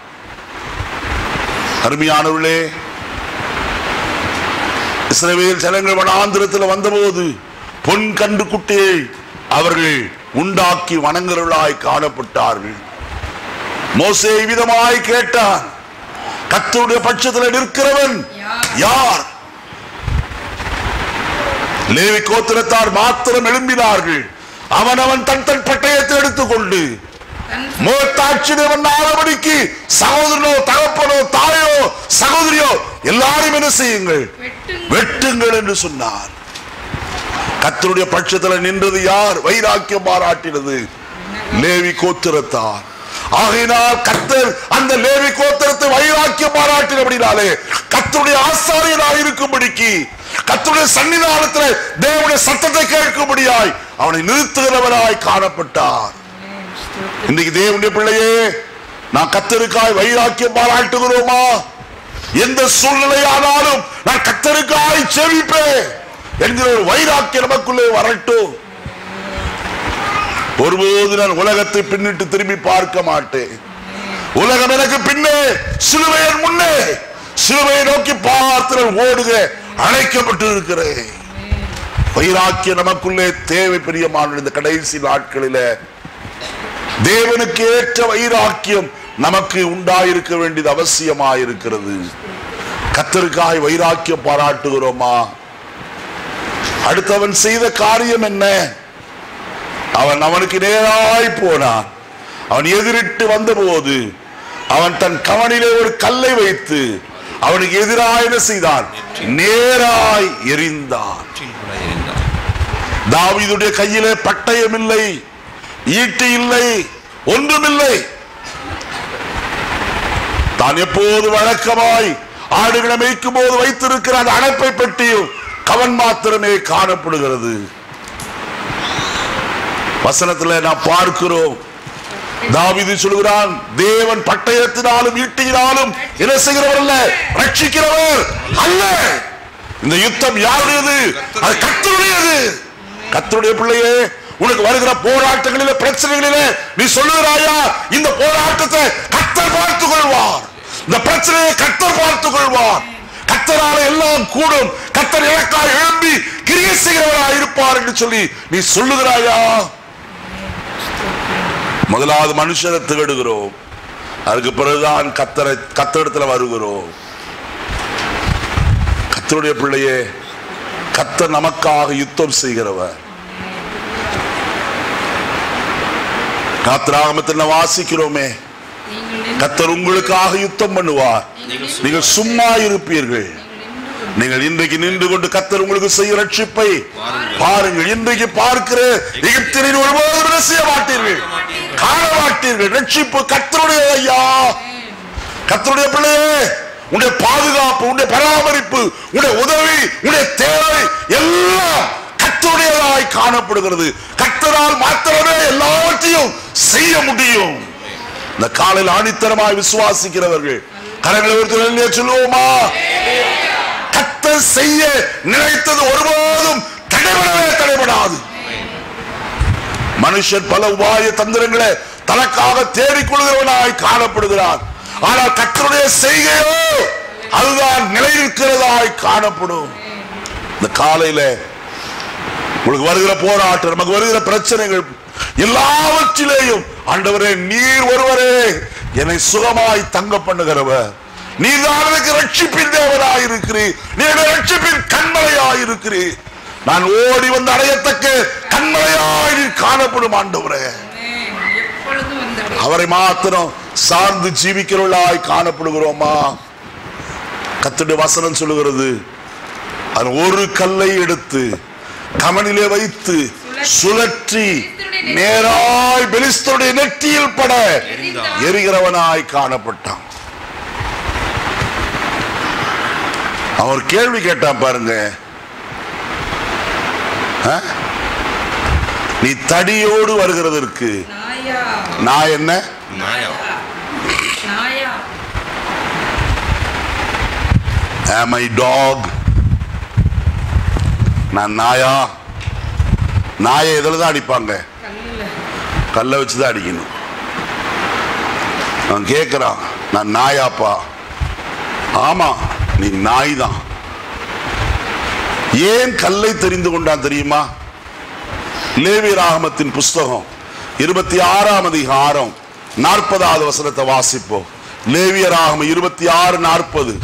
அருமையானவர்களே இஸ்ரவேல் ஜனங்கள் வனாந்திரத்தில் வந்தபோது பொன் கண்டு குட்டியை அவர்கள் உண்டாக்கி வணங்குறவர்களாய் காணப்பட்டார்கள் மோசே விதமாய் கேட்டான் கத்தருடைய பட்சத்தில் நிற்கிறவன் யார் லேவி கோத்திரத்தார் மாத்திரம் எழும்பினார்கள் அவனவன் தன் தன் பட்டயத்தை எடுத்துக்கொண்டு தன் மூத்தாட்சியவன் ஆனபடிக்கு சகோதரனோ தகப்பனோ தாயோ சகோதரியோ எல்லாரும் என்ன செய்யுங்கள் வெட்டுங்கள் வெட்டுங்கள் என்று சொன்னார் கத்தருடைய பட்சத்தில் நின்றது யார் வைராக்கியம் பாராட்டினது லேவி கோத்திரத்தார் ஆகையினால் கத்தர் அந்த லேவி கோத்திரத்தை வைராக்கியம் பாராட்டினபடினாலே கத்தருடைய ஆசாரியனாய் இருக்கும்படிக்கு கத்தருடைய சன்னிதானத்தில் தேவனுடைய சத்தத்தை கேட்கும்படியாய் அவனை நிறுத்துகிறவனாய் காணப்பட்டார் இன்னைக்கு தேவனுடைய பிள்ளையே நான் கத்தருக்காய் வைராக்கியம் பாராட்டுகிறோமா எந்த சூழ்நிலையானாலும் நான் கத்தருக்காய் செவிப்பேன் என்கிற ஒரு வைராக்கியம் நமக்குள்ளே வரட்டும் ஒருபோது நான் உலகத்தை பின்னிட்டு திரும்பி பார்க்க மாட்டேன் உலகம் எனக்கு பின்னே சிலுவையன் முன்னே சிலுவையை நோக்கி பார்த்து நான் ஓடுக அழைக்கப்பட்டு இருக்கிறேன் வைராக்கியம் நமக்குள்ளே தேவை பிரியமான இந்த கடைசி நாட்களிலே தேவனுக்கு ஏற்ற வைராக்கியம் நமக்கு உண்டாயிருக்க வேண்டியது அவசியமாயிருக்கிறது கத்தருக்காய் வைராக்கியம் பாராட்டுகிறோமா அடுத்தவன் செய்த காரியம் என்ன அவன் அவனுக்கு நேராய் போனான் அவன் எதிரிட்டு வந்தபோது அவன் தன் கவனிலே ஒரு கல்லை வைத்து அவனுக்கு எதிராக என்ன செய்தான் நேராய் எறிந்தான் வெற்றியில் கூட இருந்தார் தாவீதுடைய கையிலே பட்டயம் இல்லை ஈட்டி இல்லை ஒன்றுமில்லை தான் எப்போது வழக்கமாய் ஆடுகளை மேய்க்கும் போது வைத்திருக்கிற அந்த அணைப்பை பற்றியும் கவன் மாத்திரமே காணப்படுகிறது வசனத்துல நாம் பார்க்கிறோம் தாவீது சொல்கிறான் தேவன் பட்டயத்தினாலும் ஈட்டியினாலும் என்ன செய்கிறவர் அல்ல ரட்சிக்கிறவர் அல்ல இந்த யுத்தம் யாருடையது அது கத்தருடையது கத்தருடைய பிள்ளையே உனக்கு வருகிற போராட்டங்களிலே பிரச்சனைகளிலே நீ சொல்லுகிறாயா இந்த போராட்டத்தை கத்தர் பார்த்துக் கொள்வார் இந்த பிரச்சனையை கத்தர் பார்த்துக் கொள்வார் கத்தரால எல்லாம் கூடும் கத்தர் இலக்காய் எழும்பி கிரியை செய்கிறவராய் இருப்பார் என்று சொல்லி நீ சொல்லுகிறாயா முதலாவது மனுஷரை தேடுகிறோம் அதுக்கு பிறகுதான் கத்தரை கத்தரிடத்துல வருகிறோம் கத்தருடைய பிள்ளையே கத்தர் நமக்காக யுத்தம் செய்கிறவர் காத்திராகமத்தில் வாசிக்கிறோமே நீங்கள் கத்தர் உங்களுக்காக யுத்தம் பண்ணுவார் நீங்கள் நீங்கள் சும்மா இருப்பீர்கள் நீங்கள் இன்றைக்கு நின்று கொண்டு கத்தர் உங்களுக்கு செய்ய ரட்சிப்பை பாருங்கள் இன்றைக்கு பார்க்கிற எகிப்தியரின் ஒருபோதும் என்ன செய்ய மாட்டீர்கள் காண மாட்டீர்கள் ரட்சிப்பு கத்தருடைய ஐயா கத்தருடைய பிள்ளையே உன்னுடைய பாதுகாப்பு உன்னுடைய பராமரிப்பு உன்னுடைய உதவி உன்னுடைய தேவை எல்லாம் கத்தருடையதாய் காணப்படுகிறது கத்தரால் மாத்திரமே எல்லாவற்றையும் செய்ய முடியும் இந்த காலையில் ஆணித்தரமாய் விசுவாசிக்கிறவர்கள் கரங்களை ஒருத்தர் சொல்லுவோமா கத்தர் செய்ய நினைத்தது ஒருபோதும் தடைபடவே தடைபடாது மனுஷன் பல உபாய தந்திரங்களை தனக்காக தேடிக்கொள்கிறவனாய் காணப்படுகிறான் ஆனால் கத்தருடைய செய்கையோ அதுதான் நிலைநிற்கிறதாய் காணப்படும் இந்த காலையில உங்களுக்கு வருகிற போராட்டம் நமக்கு வருகிற பிரச்சனைகள் எல்லாவற்றிலேயும் ஆண்டவரே நீர் ஒருவரே என்னை சுகமாய் தங்க பண்ணுகிறவர் நீர் தான் எனக்கு ரட்சிப்பின் தேவனாய் இருக்கிறீர் நீ என்னை ரட்சிப்பின் கண்மலையாய் இருக்கிறீர் நான் ஓடி வந்து அடையத்தக்க கண்மலையாய் நீர் காணப்படும் ஆண்டவரே எப்பொழுதும் வந்தடைய அவரை மாத்திரம் சார்ந்து ஜீவிக்கிறவர்களாய் காணப்படுகிறோமா கத்துடைய வசனம் சொல்லுகிறது அது ஒரு கல்லை எடுத்து கமனிலே வைத்து சுழற்றி நேராய் பெலிஸ்தருடைய நெற்றியில் பட எரிகிறவனாய் காணப்பட்டான் அவர் கேள்வி கேட்டான் பாருங்க ஆ? நீ தடியோடு வருகிறதற்கு நாயா நான் என்ன நாயா நாயா am I dog நான் நாயா நாயை இதில் தான் அடிப்பாங்க கல்லுல கல்லை வச்சு தான் அடிக்கணும் அவன் கேட்குறான் நான் நாயாப்பா ஆமா நீ நாய் தான் ஏன் கல்லை தெரிந்து கொண்டான் தெரியுமா லேவி ராகமத்தின் புஸ்தகம் இருபத்தி ஆறாம் அதிகாரம் நாற்பதாவது வசனத்தை வாசிப்போம் லேவிய ராகமம் இருபத்தி ஆறு நாற்பது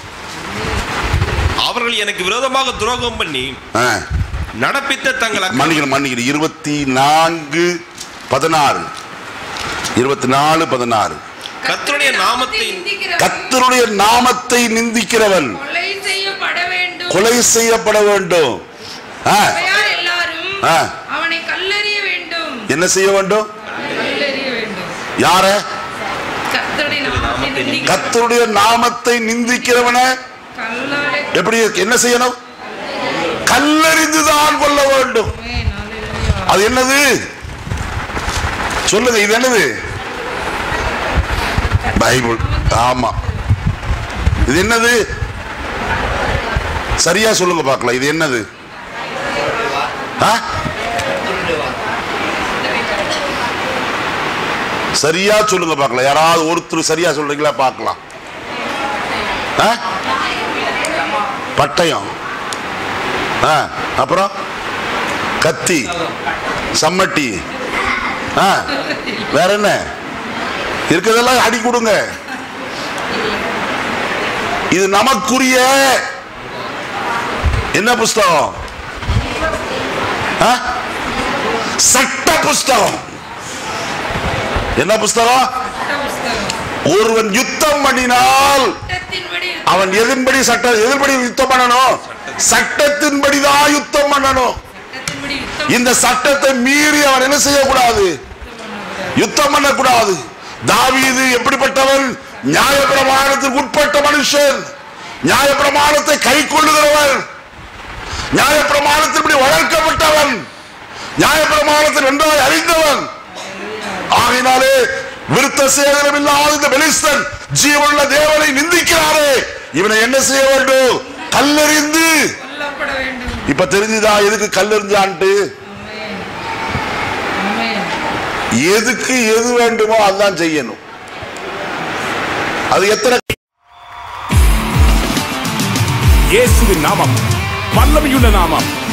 அவர்கள் எனக்கு விரோதமாக துரோகம் பண்ணி நடப்பித்த தங்கள் அக்கிரம- மன்னிக்கணும் மன்னிக்கணும் இருபத்தி நான்கு பதினாறு இருபத்தி நாலு பதினாறு கர்த்தருடைய நாமத்தை நிந்திக்கிறவன் கத்தருடைய நாமத்தை நிந்திக்கிறவன் கொலை செய்யப்பட வேண்டும் கொலை செய்யப்பட வேண்டும் ஆ, சபையார் எல்லாரும் ஆ. அவனை கல்லெறிய வேண்டும் என்ன செய்ய வேண்டும் கல்லெறிய வேண்டும் யார கர்த்தருடைய நாமத்தை நிந்திக்க கத்தருடைய நாமத்தை நிந்திக்கிறவன கல்லாலே எப்படி என்ன செய்யணும் கல்லறிந்துதான் கொள்ள வேண்டும் ஆமென். ஹalleluya. அது என்னது சொல்லுங்க இது என்னது பைபிள் ஆமா இது என்னது சரியா சொல்லுங்க பார்க்கலாம் இது என்னது ஆ? சரியா சொல்லுங்க பார்க்கலாம் யாராவது ஒருத்தர் சரியா சொல்றீங்களா பார்க்கலாம் ஆ? பட்டயம் ஆ, அப்புறம் கத்தி சம்மட்டி ஆ, வேற என்ன இருக்கிறதெல்லாம் அடி கொடுங்க இது நமக்குரிய என்ன புஸ்தகம் ஆ? சட்ட புஸ்தகம் என்ன புஸ்தகம் சட்ட புஸ்தகம். ஒருவன் யுத்தம் பண்ணினால் சட்டத்தின்படி அவன் எதன்படி சட்ட எதன்படி யுத்தம் பண்ணணும் சட்டத்தின்படி தான் யுத்தம் பண்ணணும் சட்டத்தின்படி யுத்தம் இந்த சட்டத்தை மீறி அவன் என்ன செய்யக்கூடாது யுத்தம் பண்ணக்கூடாது தாவீது எப்படிப்பட்டவன் நியாயப்பிரமாணத்துக்கு உட்பட்ட மனுஷன் நியாயப்பிரமாணத்தை கை கொள்ளுகிறவன் நியாயப்பிரமாணத்தின்படி வளர்க்கப்பட்டவன் நியாயப்பிரமாணத்தை நன்றாய் அறிந்தவன் ஆகினாலே விருத்த சேதனம் இல்லாத இந்த பெலிஸ்தன் ஜீவனுள்ள தேவனை நிந்திக்கிறாரே இவனை என்ன செய்ய வேண்டும் கல்லெறிந்து கொல்லப்பட வேண்டும் இப்ப தெரிஞ்சுதா எதுக்கு கல்லெறிஞ்சான்ட்டு ஆமென். ஆமென். எதுக்கு எது வேண்டுமோ அதான் செய்யணும் அது எத்தனை இயேசுவின் நாமம் வல்லமையுள்ள நாமம்